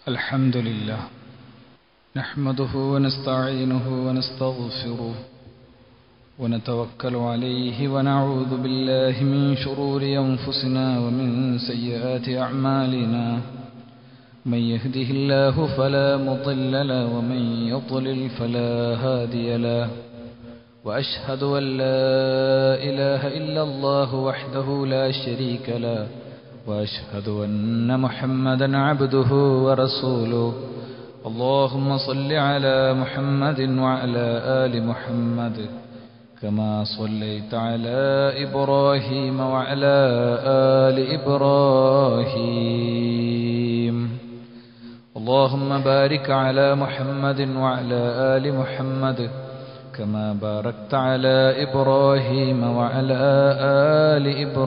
الحمد لله نحمده ونستعينه ونستغفره ونتوكل عليه ونعوذ بالله من شرور أنفسنا ومن سيئات أعمالنا من يهده الله فلا مضل له ومن يضلل فلا هادي له وأشهد أن لا إله إلا الله وحده لا شريك له وأشهد أن محمدا عبده ورسوله اللهم صل على محمد وعلى آل محمد كما صليت على إبراهيم وعلى آل إبراهيم اللهم بارك على محمد وعلى آل محمد كما باركت على إبراهيم وعلى آل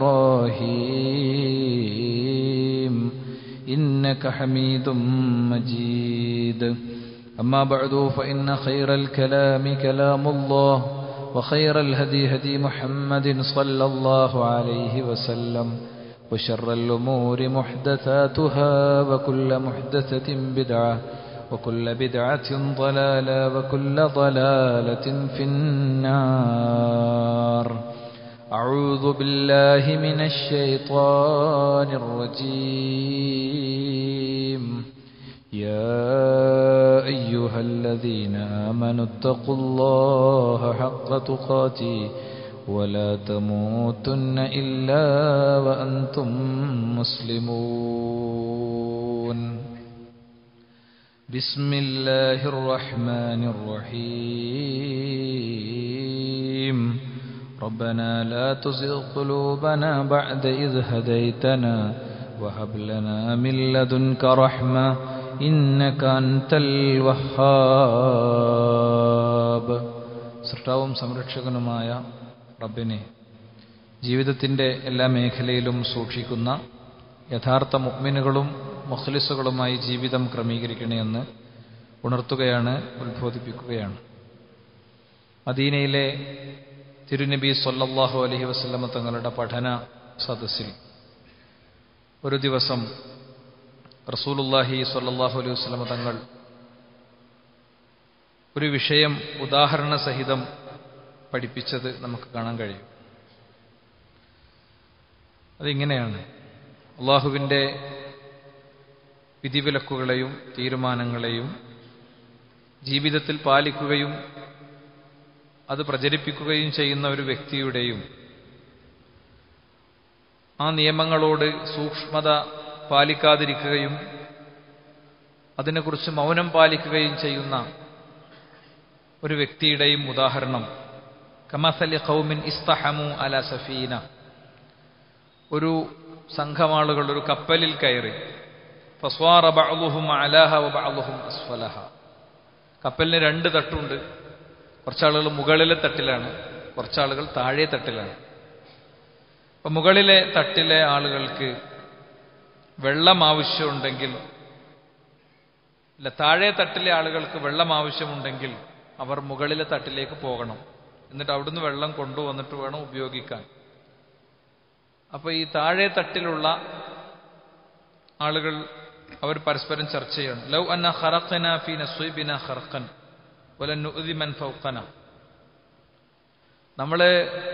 إبراهيم إنك حميد مجيد أما بعد فإن خير الكلام كلام الله وخير الهدي هدي محمد صلى الله عليه وسلم وشر الأمور محدثاتها وكل محدثة بدعة وكل بدعة ضلالة وكل ضلالة في النار أعوذ بالله من الشيطان الرجيم يا أيها الذين آمنوا اتقوا الله حق تقاته ولا تموتن إلا وأنتم مسلمون بسم الله الرحمن الرحيم ربنا لا تزغ قلوبنا بعد إذ هديتنا وهب لنا من لدنك رحمة إنك أنت الوهاب സൃഷ്ടാവും സംരക്ഷകനുമായ റബ്ബിനെ ജീവിതത്തിൻ്റെ എല്ലാ മേഖലയിലും സൂക്ഷിക്കുന്ന യഥാർത്ഥ മുഗ്മിനുകളും മുഖ്ലിസുകളുമായി ജീവിതം ക്രമീകരിക്കണമെന്ന് ഉണർത്തുകയാണ് ഉത്ബോധിപ്പിക്കുകയാണ് മദീനയിലെ തിരുനബി സൊല്ലാഹു അലഹി വസ്ലമ തങ്ങളുടെ പഠന സദസ്സിൽ ഒരു ദിവസം റസൂലുല്ലാഹി സൊല്ലാഹു അലൈഹി വസ്ലമ തങ്ങൾ ഒരു വിഷയം ഉദാഹരണ സഹിതം പഠിപ്പിച്ചത് നമുക്ക് കാണാൻ കഴിയും അതിങ്ങനെയാണ് അള്ളാഹുവിൻ്റെ വിധിവിലക്കുകളെയും തീരുമാനങ്ങളെയും ജീവിതത്തിൽ പാലിക്കുകയും അത് പ്രചരിപ്പിക്കുകയും ചെയ്യുന്ന ഒരു വ്യക്തിയുടെയും ആ നിയമങ്ങളോട് സൂക്ഷ്മത പാലിക്കാതിരിക്കുകയും അതിനെക്കുറിച്ച് മൗനം പാലിക്കുകയും ചെയ്യുന്ന ഒരു വ്യക്തിയുടെയും ഉദാഹരണം കമസലി ഖൗമിൻ ഇസ്തഹമു അല സഫീന ഒരു സംഘമാളുകൾ ഒരു കപ്പലിൽ കയറി ഫസ്വാറ ബഅലുഹും അലാഹ വ ബഅലുഹും അസ്ഫലഹ കപ്പലിന് രണ്ട് തട്ടുണ്ട് കുറച്ചാളുകൾ മുകളിലെ തട്ടിലാണ് കുറച്ചാളുകൾ താഴെ തട്ടിലാണ് അപ്പൊ മുകളിലെ തട്ടിലെ ആളുകൾക്ക് വെള്ളം ആവശ്യമുണ്ടെങ്കിൽ ഇല്ല താഴെ തട്ടിലെ ആളുകൾക്ക് വെള്ളം ആവശ്യമുണ്ടെങ്കിൽ അവർ മുകളിലെ തട്ടിലേക്ക് പോകണം എന്നിട്ട് അവിടുന്ന് വെള്ളം കൊണ്ടുവന്നിട്ട് വേണം ഉപയോഗിക്കാൻ അപ്പൊ ഈ താഴെ തട്ടിലുള്ള ആളുകൾ അവർ പരസ്പരം ചർച്ച ചെയ്യണം ലൗ അന്ന ഖറഖന ഫീ നസ്വീബിന ഖർഖൻ വലൻ നുഅ്ദി മൻ ഫൗഖന നമ്മള്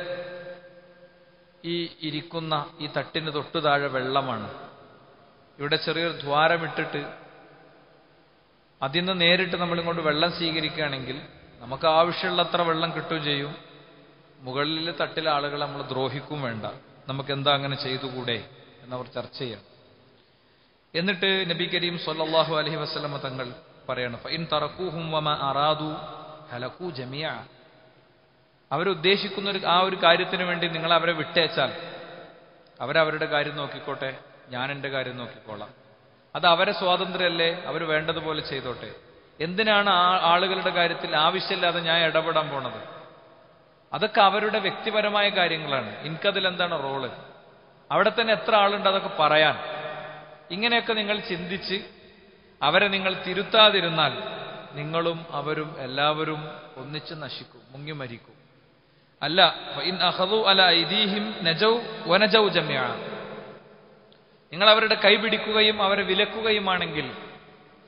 ഈ ഇരിക്കുന്ന ഈ തട്ടിന് തൊട്ടു താഴെ വെള്ളമാണ് ഇവിടെ ചെറിയൊരു ദ്വാരമിട്ടിട്ട് അതിൽ നിന്ന് നേരിട്ട് നമ്മളിങ്ങോട്ട് വെള്ളം സ്വീകരിക്കുകയാണെങ്കിൽ നമുക്ക് ആവശ്യമുള്ളത്ര വെള്ളം കിട്ടുകയും ചെയ്യും മുകളിലെ തട്ടിലെ ആളുകളെ നമ്മൾ ദ്രോഹിക്കും വേണ്ട നമുക്ക് എന്താ അങ്ങനെ ചെയ്തുകൂടെ എന്നവർ ചർച്ച ചെയ്യണം എന്നിട്ട് നബി കരീം സല്ലല്ലാഹു അലൈഹി വസല്ലമ തങ്ങൾ പറയണം ഫഇൻ തറക്കൂഹും വമ അറാദു ഹലക്കൂ ജമിയ അവരുദ്ദേശിക്കുന്ന ഒരു ആ ഒരു കാര്യത്തിന് വേണ്ടി നിങ്ങൾ അവരെ വിട്ടേച്ചാൽ അവരവരുടെ കാര്യം നോക്കിക്കോട്ടെ ഞാൻ എൻ്റെ കാര്യം നോക്കിക്കോളാം അത് അവരെ സ്വാതന്ത്ര്യമല്ലേ അവർ വേണ്ടതുപോലെ ചെയ്തോട്ടെ എന്തിനാണ് ആ ആളുകളുടെ കാര്യത്തിൽ ആവശ്യമില്ലാതെ ഞാൻ ഇടപെടാൻ പോണത് അതൊക്കെ അവരുടെ വ്യക്തിപരമായ കാര്യങ്ങളാണ് എനിക്കതിൽ എന്താണ് റോള് അവിടെ തന്നെ എത്ര ആളുണ്ട് അതൊക്കെ പറയാൻ ഇങ്ങനെയൊക്കെ നിങ്ങൾ ചിന്തിച്ച് അവരെ നിങ്ങൾ തിരുത്താതിരുന്നാൽ നിങ്ങളും അവരും എല്ലാവരും ഒന്നിച്ച് നശിക്കും മുങ്ങി മരിക്കും അല്ല ഇൻ അഹദു അല ഐദീഹിം നജൗ വനജൗ ജമ്യ നിങ്ങൾ അവരുടെ കൈ പിടിക്കുകയും അവരെ വിലക്കുകയുമാണെങ്കിൽ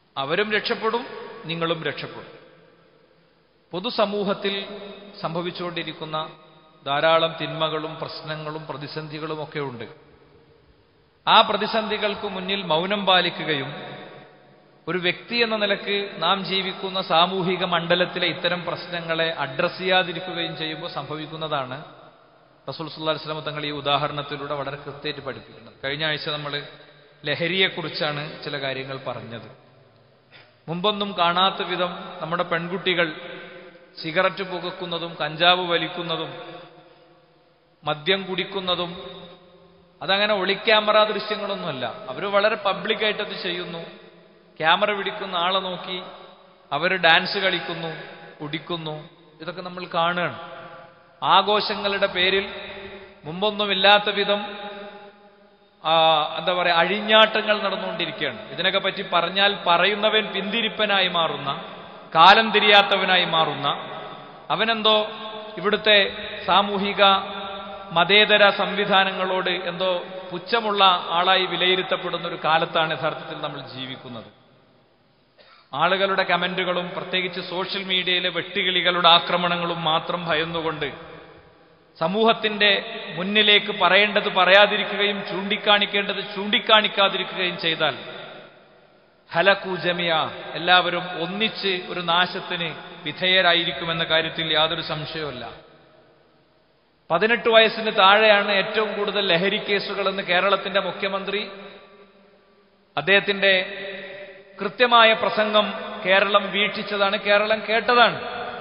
അവരും രക്ഷപ്പെടും നിങ്ങളും രക്ഷപ്പെടും പൊതുസമൂഹത്തിൽ സംഭവിച്ചുകൊണ്ടിരിക്കുന്ന ധാരാളം തിന്മകളും പ്രശ്നങ്ങളും പ്രതിസന്ധികളും ഒക്കെ ഉണ്ട് ആ പ്രതിസന്ധികൾക്ക് മുന്നിൽ മൗനം പാലിക്കുകയും ഒരു വ്യക്തി എന്ന നിലക്ക് നാം ജീവിക്കുന്ന സാമൂഹിക മണ്ഡലത്തിലെ ഇത്തരം പ്രശ്നങ്ങളെ അഡ്രസ് ചെയ്യാതിരിക്കുകയും ചെയ്യുമ്പോൾ സംഭവിക്കുന്നതാണ് റസൂൽ സുല്ലാ വസ്ലമ തങ്ങൾ ഈ ഉദാഹരണത്തിലൂടെ വളരെ കൃത്യമായിട്ട് പഠിപ്പിക്കുന്നത് കഴിഞ്ഞ ആഴ്ച നമ്മൾ ലഹരിയെക്കുറിച്ചാണ് ചില കാര്യങ്ങൾ പറഞ്ഞത് മുമ്പൊന്നും കാണാത്ത വിധം നമ്മുടെ പെൺകുട്ടികൾ സിഗരറ്റ് പുകക്കുന്നതും കഞ്ചാവ് വലിക്കുന്നതും മദ്യം കുടിക്കുന്നതും അതങ്ങനെ ഒളിക്യാമറ ദൃശ്യങ്ങളൊന്നുമല്ല അവർ വളരെ പബ്ലിക്കായിട്ട് അത് ചെയ്യുന്നു ക്യാമറ പിടിക്കുന്ന ആളെ നോക്കി അവർ ഡാൻസ് കളിക്കുന്നു കുടിക്കുന്നു ഇതൊക്കെ നമ്മൾ കാണുകയാണ് ആഘോഷങ്ങളുടെ പേരിൽ മുമ്പൊന്നുമില്ലാത്ത വിധം ആ, എന്താ പറയുക അഴിഞ്ഞാട്ടങ്ങൾ നടന്നുകൊണ്ടിരിക്കുകയാണ് ഇതിനൊക്കെ പറ്റി പറഞ്ഞാൽ പറയുന്നവൻ പിന്തിരിപ്പനായി മാറുന്ന കാലം തിരിയാത്തവനായി മാറുന്ന അവനെന്തോ ഇവിടുത്തെ സാമൂഹിക മതേതര സംവിധാനങ്ങളോട് എന്തോ പുച്ഛമുള്ള ആളായി വിലയിരുത്തപ്പെടുന്ന ഒരു കാലത്താണ് യഥാർത്ഥത്തിൽ നമ്മൾ ജീവിക്കുന്നത് ആളുകളുടെ കമന്റുകളും പ്രത്യേകിച്ച് സോഷ്യൽ മീഡിയയിലെ വെട്ടുകിളികളുടെ ആക്രമണങ്ങളും മാത്രം ഭയന്നുകൊണ്ട് സമൂഹത്തിന്റെ മുന്നിലേക്ക് പറയേണ്ടത് പറയാതിരിക്കുകയും ചൂണ്ടിക്കാണിക്കേണ്ടത് ചൂണ്ടിക്കാണിക്കാതിരിക്കുകയും ചെയ്താൽ ഹലക്കു ജമിയ എല്ലാവരും ഒന്നിച്ച് ഒരു നാശത്തിന് വിധേയരായിരിക്കുമെന്ന കാര്യത്തിൽ യാതൊരു സംശയവുമില്ല പതിനെട്ട് വയസ്സിന് താഴെയാണ് ഏറ്റവും കൂടുതൽ ലഹരി കേസുകളെന്ന് കേരളത്തിന്റെ മുഖ്യമന്ത്രി അദ്ദേഹത്തിന്റെ കൃത്യമായ പ്രസംഗം കേരളം വീക്ഷിച്ചതാണ് കേരളം കേട്ടതാണ്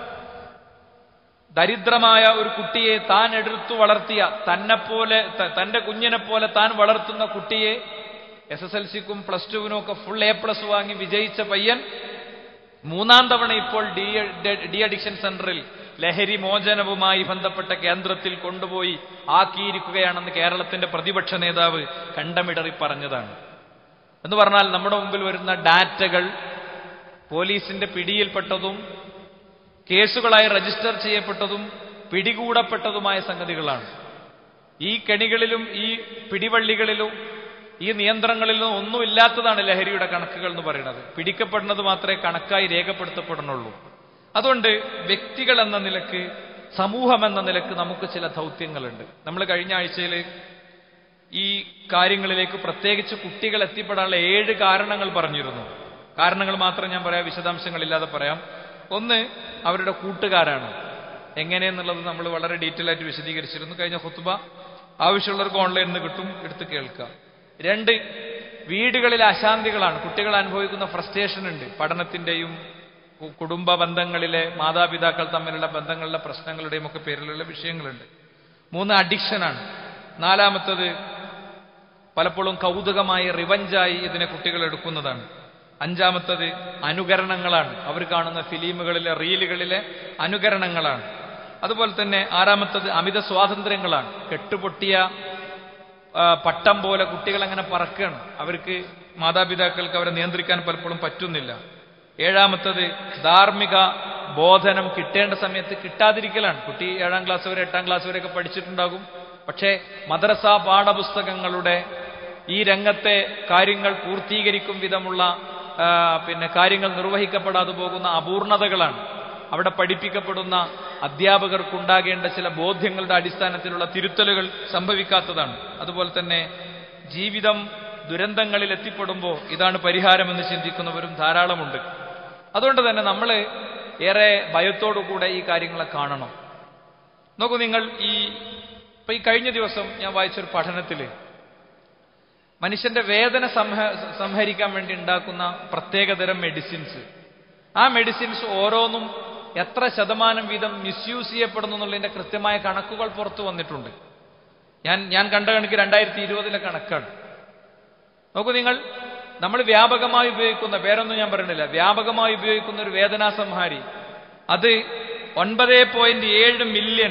ദരിദ്രമായ ഒരു കുട്ടിയെ താൻ എടുത്തു വളർത്തിയ തന്നെപ്പോലെ ത- തന്റെ കുഞ്ഞിനെ പോലെ താൻ വളർത്തുന്ന കുട്ടിയെ എസ് എസ് എൽ സിക്കും പ്ലസ് ടുവിനും ഒക്കെ ഫുൾ എ പ്ലസ് വാങ്ങി വിജയിച്ച പയ്യൻ മൂന്നാം തവണ ഇപ്പോൾ ഡി ഡി അഡിക്ഷൻ സെന്ററിൽ ലഹരി മോചനവുമായി ബന്ധപ്പെട്ട കേന്ദ്രത്തിൽ കൊണ്ടുപോയി ആക്കിയിരിക്കുകയാണെന്ന് കേരളത്തിന്റെ പ്രതിപക്ഷ നേതാവ് കണ്ടമിടറി പറഞ്ഞതാണ് എന്ന് പറഞ്ഞാൽ നമ്മുടെ മുമ്പിൽ വരുന്ന ഡാറ്റകൾ പോലീസിന്റെ പിടിയിൽപ്പെട്ടതും കേസുകളായി രജിസ്റ്റർ ചെയ്യപ്പെട്ടതും പിടികൂടപ്പെട്ടതുമായ സംഗതികളാണ് ഈ കെണികളിലും ഈ പിടിവള്ളികളിലും ഈ നിയന്ത്രണങ്ങളിലും ഒന്നുമില്ലാത്തതാണ് ലഹരിയുടെ കണക്കുകൾ എന്ന് പറയുന്നത് പിടിക്കപ്പെടുന്നത് മാത്രമേ കണക്കായി രേഖപ്പെടുത്തപ്പെടണുള്ളൂ അതുകൊണ്ട് വ്യക്തികൾ എന്ന നിലക്ക് സമൂഹം എന്ന നിലക്ക് നമുക്ക് ചില ദൗത്യങ്ങളുണ്ട് നമ്മൾ കഴിഞ്ഞ ആഴ്ചയിൽ ഈ കാര്യങ്ങളിലേക്ക് പ്രത്യേകിച്ച് കുട്ടികൾ എത്തിപ്പെടാനുള്ള ഏഴ് കാരണങ്ങൾ പറഞ്ഞിരുന്നു കാരണങ്ങൾ മാത്രം ഞാൻ പറയാം വിശദാംശങ്ങളില്ലാതെ പറയാം ഒന്ന് അവരുടെ കൂട്ടുകാരാണ് എങ്ങനെയെന്നുള്ളത് നമ്മൾ വളരെ ഡീറ്റെയിൽ ആയിട്ട് വിശദീകരിച്ചിരുന്നു കഴിഞ്ഞ ഹുത്തുബ ആവശ്യമുള്ളവർക്ക് ഓൺലൈനിൽ നിന്ന് കിട്ടും എടുത്ത് കേൾക്കാം രണ്ട് വീടുകളിലെ അശാന്തികളാണ് കുട്ടികൾ അനുഭവിക്കുന്ന ഫ്രസ്ട്രേഷൻ ഉണ്ട് പഠനത്തിന്റെയും കു- കുടുംബ ബന്ധങ്ങളിലെ മാതാപിതാക്കൾ തമ്മിലുള്ള ബന്ധങ്ങളിലെ പ്രശ്നങ്ങളുടെയും ഒക്കെ പേരിലുള്ള വിഷയങ്ങളുണ്ട് മൂന്ന് അഡിക്ഷനാണ് നാലാമത്തത് പലപ്പോഴും കൗതുകമായി റിവഞ്ചായി ഇതിനെ കുട്ടികൾ എടുക്കുന്നതാണ് അഞ്ചാമത്തത് അനുകരണങ്ങളാണ് അവർ കാണുന്ന ഫിലിമുകളിലെ റീലുകളിലെ അനുകരണങ്ങളാണ് അതുപോലെ തന്നെ ആറാമത്തത് അമിത സ്വാതന്ത്ര്യങ്ങളാണ് കെട്ടുപൊട്ടിയ ആ, പട്ടം പോലെ കുട്ടികൾ അങ്ങനെ പറക്കുകയാണ് അവർക്ക് മാതാപിതാക്കൾക്ക് അവരെ നിയന്ത്രിക്കാൻ പലപ്പോഴും പറ്റുന്നില്ല ഏഴാമത്തത് ധാർമ്മിക ബോധനം കിട്ടേണ്ട സമയത്ത് കിട്ടാതിരിക്കലാണ് കുട്ടി ഏഴാം ക്ലാസ് വരെ എട്ടാം ക്ലാസ് വരെയൊക്കെ പഠിച്ചിട്ടുണ്ടാകും പക്ഷേ മദ്രസ പാഠപുസ്തകങ്ങളുടെ ഈ രംഗത്തെ കാര്യങ്ങൾ പൂർത്തീകരിക്കും വിധമുള്ള ആ, പിന്നെ കാര്യങ്ങൾ നിർവഹിക്കപ്പെടാതെ പോകുന്ന അപൂർണതകളാണ് അവിടെ പഠിപ്പിക്കപ്പെടുന്ന അധ്യാപകർക്കുണ്ടാകേണ്ട ചില ബോധ്യങ്ങളുടെ അടിസ്ഥാനത്തിലുള്ള തിരുത്തലുകൾ സംഭവിക്കാത്തതാണ് അതുപോലെ തന്നെ ജീവിതം ദുരന്തങ്ങളിൽ എത്തിപ്പെടുമ്പോൾ ഇതാണ് പരിഹാരമെന്ന് ചിന്തിക്കുന്നവരും ധാരാളമുണ്ട് അതുകൊണ്ട് തന്നെ നമ്മൾ ഏറെ ഭയത്തോടുകൂടെ ഈ കാര്യങ്ങളെ കാണണം നോക്കൂ നിങ്ങൾ ഈ ഇപ്പൊ ഈ കഴിഞ്ഞ ദിവസം ഞാൻ വായിച്ചൊരു പഠനത്തിൽ മനുഷ്യന്റെ വേദന സംഹ സംഹരിക്കാൻ വേണ്ടി ഉണ്ടാക്കുന്ന പ്രത്യേകതരം മെഡിസിൻസ് ആ മെഡിസിൻസ് ഓരോന്നും എത്ര ശതമാനം വീതം മിസ്യൂസ് ചെയ്യപ്പെടുന്നു എന്നുള്ളതിന്റെ കൃത്യമായ കണക്കുകൾ പുറത്തു വന്നിട്ടുണ്ട് ഞാൻ ഞാൻ കണ്ട കണക്ക് രണ്ടായിരത്തി ഇരുപതിലെ കണക്കാണ് നോക്കൂ നിങ്ങൾ നമ്മൾ വ്യാപകമായി ഉപയോഗിക്കുന്ന പേരൊന്നും ഞാൻ പറയണില്ല വ്യാപകമായി ഉപയോഗിക്കുന്ന ഒരു വേദനാ സംഹാരി അത് ഒൻപത് പോയിന്റ് ഏഴ് മില്യൺ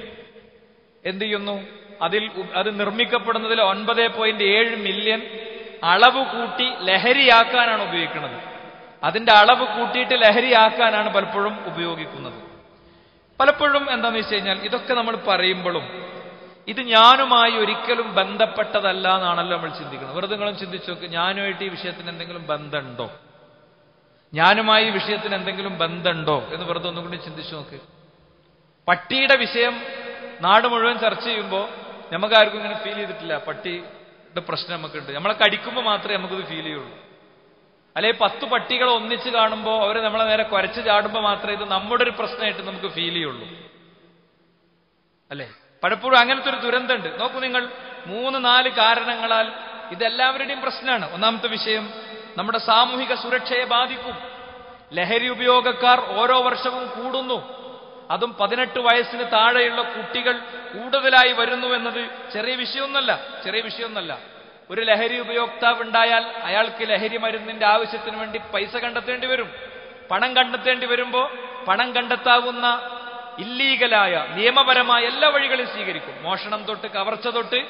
എന്ത് ചെയ്യുന്നു അതിൽ ഉ- അത് നിർമ്മിക്കപ്പെടുന്നതിൽ ഒൻപത് പോയിന്റ് ഏഴ് മില്യൺ അളവ് കൂട്ടി ലഹരിയാക്കാനാണ് ഉപയോഗിക്കുന്നത് അതിന്റെ അളവ് കൂട്ടിയിട്ട് ലഹരിയാക്കാനാണ് പലപ്പോഴും ഉപയോഗിക്കുന്നത് പലപ്പോഴും എന്താണെന്ന് വെച്ച് കഴിഞ്ഞാൽ ഇതൊക്കെ നമ്മൾ പറയുമ്പോഴും ഇത് ഞാനുമായി ഒരിക്കലും ബന്ധപ്പെട്ടതല്ല എന്നാണല്ലോ നമ്മൾ ചിന്തിക്കുന്നത് വെറുതെ നിങ്ങളും ചിന്തിച്ചു നോക്ക് ഞാനുമായിട്ട് ഈ വിഷയത്തിന് എന്തെങ്കിലും ബന്ധമുണ്ടോ ഞാനുമായി ഈ വിഷയത്തിന് എന്തെങ്കിലും ബന്ധമുണ്ടോ എന്ന് വെറുതെ ഒന്നും കൂടി ചിന്തിച്ചു നോക്ക് പട്ടിയുടെ വിഷയം നാട് മുഴുവൻ ചർച്ച ചെയ്യുമ്പോൾ നമുക്ക് ആർക്കും ഇങ്ങനെ ഫീൽ ചെയ്തിട്ടില്ല പട്ടിയുടെ പ്രശ്നം നമുക്കുണ്ട് നമ്മളെ കടിക്കുമ്പോൾ മാത്രമേ നമുക്കിത് ഫീൽ ചെയ്യുള്ളൂ അല്ലെ പത്ത് പട്ടികൾ ഒന്നിച്ച് കാണുമ്പോൾ അവർ നമ്മളെ നേരെ കുരച്ച് ചാടുമ്പോൾ മാത്രമേ ഇത് നമ്മുടെ ഒരു പ്രശ്നമായിട്ട് നമുക്ക് ഫീൽ ചെയ്യുള്ളൂ അല്ലെ പലപ്പോഴും അങ്ങനത്തെ ഒരു ദുരന്തമുണ്ട് നോക്കൂ നിങ്ങൾ മൂന്ന് നാല് കാരണങ്ങളാൽ ഇതെല്ലാവരുടെയും പ്രശ്നമാണ് ഒന്നാമത്തെ വിഷയം നമ്മുടെ സാമൂഹിക സുരക്ഷയെ ബാധിക്കും ലഹരി ഉപയോഗക്കാർ ഓരോ വർഷവും കൂടുന്നു അതും പതിനെട്ട് വയസ്സിന് താഴെയുള്ള കുട്ടികൾ കൂടുതലായി വരുന്നു എന്നത് ചെറിയ വിഷയമൊന്നല്ല ചെറിയ വിഷയമൊന്നല്ല ഒരു ലഹരി ഉപയോക്താവ് ഉണ്ടായാൽ അയാൾക്ക് ലഹരി മരുന്നിന്റെ ആവശ്യത്തിന് വേണ്ടി പൈസ കണ്ടെത്തേണ്ടി വരും പണം കണ്ടെത്തേണ്ടി വരുമ്പോൾ പണം കണ്ടെത്താവുന്ന ഇല്ലീഗലായ നിയമപരമായ എല്ലാ വഴികളും സ്വീകരിക്കും മോഷണം തൊട്ട് കവർച്ച തൊട്ട്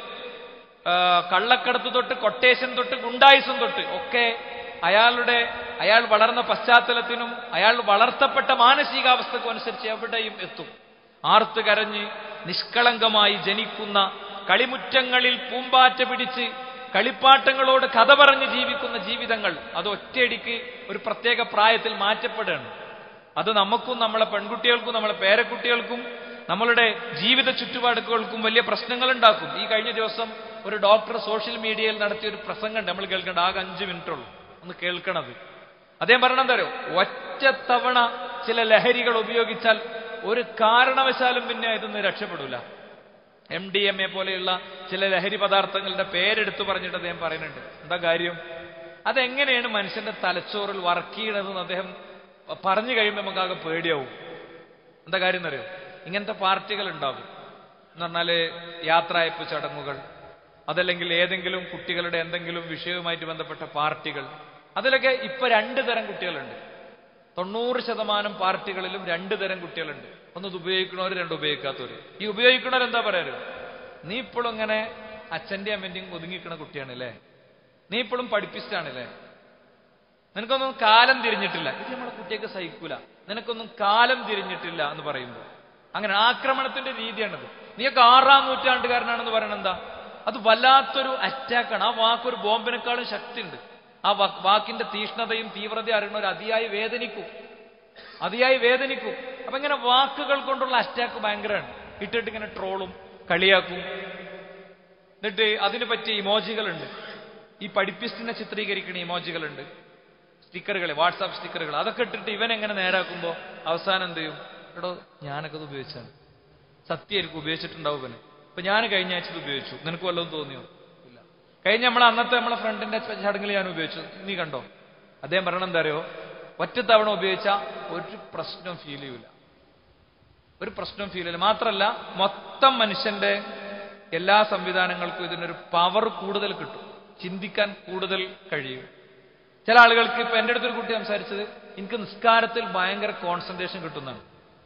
ആ, കള്ളക്കടത്ത് തൊട്ട് കൊട്ടേഷൻ തൊട്ട് ഗുണ്ടായുസം തൊട്ട് ഒക്കെ അയാളുടെ അയാൾ വളർന്ന പശ്ചാത്തലത്തിനും അയാൾ വളർത്തപ്പെട്ട മാനസികാവസ്ഥക്കും അനുസരിച്ച് എവിടെയും എത്തും ആർത്ത് കരഞ്ഞ് നിഷ്കളങ്കമായി ജനിക്കുന്ന കളിമുറ്റങ്ങളിൽ പൂമ്പാറ്റ പിടിച്ച് കളിപ്പാട്ടങ്ങളോട് കഥ പറഞ്ഞ് ജീവിക്കുന്ന ജീവിതങ്ങൾ അത് ഒറ്റയടിക്ക് ഒരു പ്രത്യേക പ്രായത്തിൽ മാറ്റപ്പെടുകയാണ് അത് നമുക്കും നമ്മളെ പെൺകുട്ടികൾക്കും നമ്മളെ പേരക്കുട്ടികൾക്കും നമ്മളുടെ ജീവിത ചുറ്റുപാടുകൾക്കും വലിയ പ്രശ്നങ്ങൾ ഉണ്ടാക്കും ഈ കഴിഞ്ഞ ദിവസം ഒരു ഡോക്ടർ സോഷ്യൽ മീഡിയയിൽ നടത്തിയ ഒരു പ്രസംഗം നമ്മൾ കേൾക്കേണ്ട ആകെ അഞ്ച് മിനിറ്റ് ഉള്ളൂ ഒന്ന് കേൾക്കണത് അദ്ദേഹം പറഞ്ഞ എന്താ അറിയോ ഒറ്റ തവണ ചില ലഹരികൾ ഉപയോഗിച്ചാൽ ഒരു കാരണവശാലും പിന്നെ ഇതൊന്നും രക്ഷപ്പെടൂല എം ഡി എം എ പോലെയുള്ള ചില ലഹരി പദാർത്ഥങ്ങളുടെ പേരെടുത്തു പറഞ്ഞിട്ട് അദ്ദേഹം പറയുന്നുണ്ട് എന്താ കാര്യം അതെങ്ങനെയാണ് മനുഷ്യന്റെ തലച്ചോറിൽ വർക്ക് ചെയ്യണതെന്ന് അദ്ദേഹം പറഞ്ഞു കഴിയുമ്പോൾ നമുക്കാകെ പേടിയാവും എന്താ കാര്യം എന്നറിയോ ഇങ്ങനത്തെ പാർട്ടികൾ ഉണ്ടാകും എന്ന് പറഞ്ഞാല് യാത്രയപ്പ് ചടങ്ങുകൾ അതല്ലെങ്കിൽ ഏതെങ്കിലും കുട്ടികളുടെ എന്തെങ്കിലും വിഷയവുമായിട്ട് ബന്ധപ്പെട്ട പാർട്ടികൾ അതിലൊക്കെ ഇപ്പൊ രണ്ട് തരം കുട്ടികളുണ്ട് തൊണ്ണൂറ് ശതമാനം പാർട്ടികളിലും രണ്ട് തരം കുട്ടികളുണ്ട് ഒന്ന് ഇത് ഉപയോഗിക്കണവർ രണ്ട് ഉപയോഗിക്കാത്തവർ ഈ ഉപയോഗിക്കണവർ എന്താ പറയാറ് നീ ഇപ്പോഴും ഇങ്ങനെ അച്ഛന്റെ അമ്മന്റെയും ഒതുങ്ങിക്കണ കുട്ടിയാണ് അല്ലേ നീ ഇപ്പോഴും പഠിപ്പിസ്റ്റാണല്ലേ നിനക്കൊന്നും കാലം തിരിഞ്ഞിട്ടില്ല ഇത് നമ്മുടെ കുട്ടിയൊക്കെ സഹിക്കൂല നിനക്കൊന്നും കാലം തിരിഞ്ഞിട്ടില്ല എന്ന് പറയുമ്പോൾ അങ്ങനെ ആക്രമണത്തിന്റെ രീതിയാണിത് നീയൊക്കെ ആറാം നൂറ്റാണ്ടുകാരനാണെന്ന് പറയണത് എന്താ അത് വല്ലാത്തൊരു അറ്റാക്കാണ് ആ വാക്കൊരു ബോംബിനേക്കാളും ശക്തിയുണ്ട് ആ വാ- വാക്കിന്റെ തീഷ്ണതയും തീവ്രതയും അറിയണവർ അതിയായി വേദനിക്കും അതിയായി വേദനിക്കും അപ്പൊ ഇങ്ങനെ വാക്കുകൾ കൊണ്ടുള്ള അറ്റാക്ക് ഭയങ്കരമാണ് ഇട്ടിട്ട് ഇങ്ങനെ ട്രോളും കളിയാക്കും എന്നിട്ട് അതിന് പറ്റിയ ഇമോജികളുണ്ട് ഈ പഠിപ്പിസ്റ്റിനെ ചിത്രീകരിക്കുന്ന ഇമോജികളുണ്ട് സ്റ്റിക്കറുകൾ വാട്സാപ്പ് സ്റ്റിക്കറുകൾ അതൊക്കെ ഇട്ടിട്ട് ഇവൻ എങ്ങനെ നേരാക്കുമ്പോൾ അവസാനം എന്ത് ചെയ്യും എടോ ഞാനൊക്കെ ഇത് ഉപയോഗിച്ചാണ് സത്യമായിരിക്കും ഉപയോഗിച്ചിട്ടുണ്ടാവും ഇവന് ഇപ്പൊ ഞാൻ കഴിഞ്ഞ ആഴ്ച ഇത് ഉപയോഗിച്ചു നിനക്ക് വല്ലതും തോന്നിയോ ഇല്ല കഴിഞ്ഞ നമ്മളെ അന്നത്തെ നമ്മളെ ഫ്രണ്ടിന്റെ ചടങ്ങിൽ ഞാൻ ഉപയോഗിച്ചു നീ കണ്ടോ അദ്ദേഹം പറയണം എന്താ അറിയോ ഒറ്റ തവണ ഉപയോഗിച്ച ഒരു പ്രശ്നവും ഫീൽ ചെയ്യൂല ഒരു പ്രശ്നവും ഫീൽ ചെയ്യില്ല മാത്രമല്ല മൊത്തം മനുഷ്യന്റെ എല്ലാ സംവിധാനങ്ങൾക്കും ഇതിനൊരു പവർ കൂടുതൽ കിട്ടും ചിന്തിക്കാൻ കൂടുതൽ കഴിയും ചില ആളുകൾക്ക് ഇപ്പൊ എൻ്റെ അടുത്തൊരു കുട്ടി സംസാരിച്ചത് എനിക്ക് നിസ്കാരത്തിൽ ഭയങ്കര കോൺസെൻട്രേഷൻ കിട്ടുന്നതാണ്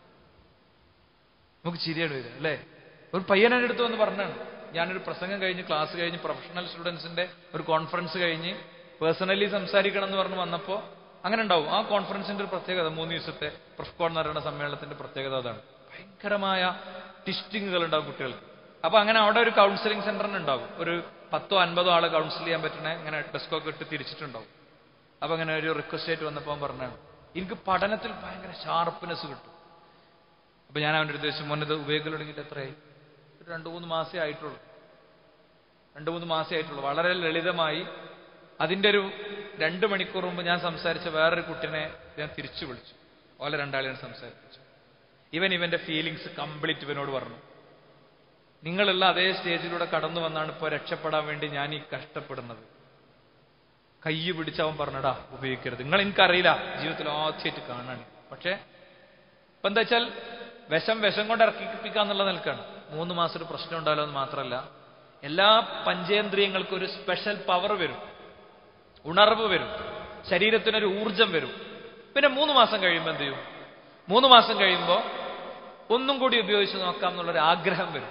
നമുക്ക് ചിരിയാണ് വരിക അല്ലേ ഒരു പയ്യൻ എൻ്റെ അടുത്ത് വന്ന് പറഞ്ഞാണ് ഞാനൊരു പ്രസംഗം കഴിഞ്ഞ് ക്ലാസ് കഴിഞ്ഞ് പ്രൊഫഷണൽ സ്റ്റുഡൻസിന്റെ ഒരു കോൺഫറൻസ് കഴിഞ്ഞ് പേഴ്സണലി സംസാരിക്കണം എന്ന് പറഞ്ഞ് വന്നപ്പോൾ അങ്ങനെ ഉണ്ടാവും ആ കോൺഫറൻസിന്റെ ഒരു പ്രത്യേകത മൂന്ന് ദിവസത്തെ പ്രൊഫ്കോൺ എന്ന് പറയുന്ന സമ്മേളനത്തിന്റെ പ്രത്യേകത അതാണ് ഭയങ്കരമായ ടിസ്റ്റിങ്ങുകൾ ഉണ്ടാവും കുട്ടികൾക്ക് അപ്പൊ അങ്ങനെ അവിടെ ഒരു കൗൺസിലിംഗ് സെന്റർ ഉണ്ടാവും ഒരു പത്തോ അൻപതോ ആളെ കൗൺസിൽ ചെയ്യാൻ പറ്റുന്ന ഇങ്ങനെ ഡെസ്കൊക്കെ ഇട്ട് തിരിച്ചിട്ടുണ്ടാവും അപ്പൊ അങ്ങനെ ഒരു റിക്വസ്റ്റ് ആയിട്ട് വന്നപ്പോൾ പറഞ്ഞാണ് എനിക്ക് പഠനത്തിൽ ഭയങ്കര ഷാർപ്പ്നെസ് കിട്ടും അപ്പൊ ഞാൻ അവൻ്റെ അടുത്ത് ചോദിച്ചു മോനെ ഇത് ഉപയോഗിക്കൽ തുടങ്ങിയിട്ട് എത്രയായി ഒരു രണ്ട് മൂന്ന് മാസേ ആയിട്ടുള്ളൂ രണ്ട് മൂന്ന് മാസേ ആയിട്ടുള്ളൂ വളരെ ലളിതമായി അതിന്റെ ഒരു രണ്ട് മണിക്കൂർ മുമ്പ് ഞാൻ സംസാരിച്ച വേറൊരു കുട്ടിനെ ഞാൻ തിരിച്ചു വിളിച്ചു ഓലെ രണ്ടാളെയാണ് സംസാരിപ്പിച്ചു ഇവൻ ഇവന്റെ ഫീലിങ്സ് കംപ്ലീറ്റ് ഇവനോട് പറഞ്ഞു നിങ്ങളുള്ള അതേ സ്റ്റേജിലൂടെ കടന്നു വന്നാണ് ഇപ്പോൾ രക്ഷപ്പെടാൻ വേണ്ടി ഞാൻ ഈ കഷ്ടപ്പെടുന്നത് കൈ പിടിച്ച് അവൻ പറഞ്ഞടാ ഉപയോഗിക്കരുത് നിങ്ങൾ എനിക്കറിയില്ല ജീവിതത്തിൽ ആദ്യമായിട്ട് കാണാണ് പക്ഷേ ഇപ്പൊ എന്താ വെച്ചാൽ വിഷം വിഷം കൊണ്ട് ഇറക്കിപ്പിക്കാന്നുള്ള നിൽക്കാണ് മൂന്ന് മാസം ഒരു പ്രശ്നം ഉണ്ടാവില്ല എന്ന് മാത്രമല്ല എല്ലാ പഞ്ചേന്ദ്രിയങ്ങൾക്കും ഒരു സ്പെഷ്യൽ പവർ വരും ഉണർവ് വരും ശരീരത്തിനൊരു ഊർജം വരും പിന്നെ മൂന്ന് മാസം കഴിയുമ്പോൾ എന്ത് ചെയ്യും മൂന്ന് മാസം കഴിയുമ്പോൾ ഒന്നും കൂടി ഉപയോഗിച്ച് നോക്കാം എന്നുള്ളൊരു ആഗ്രഹം വരും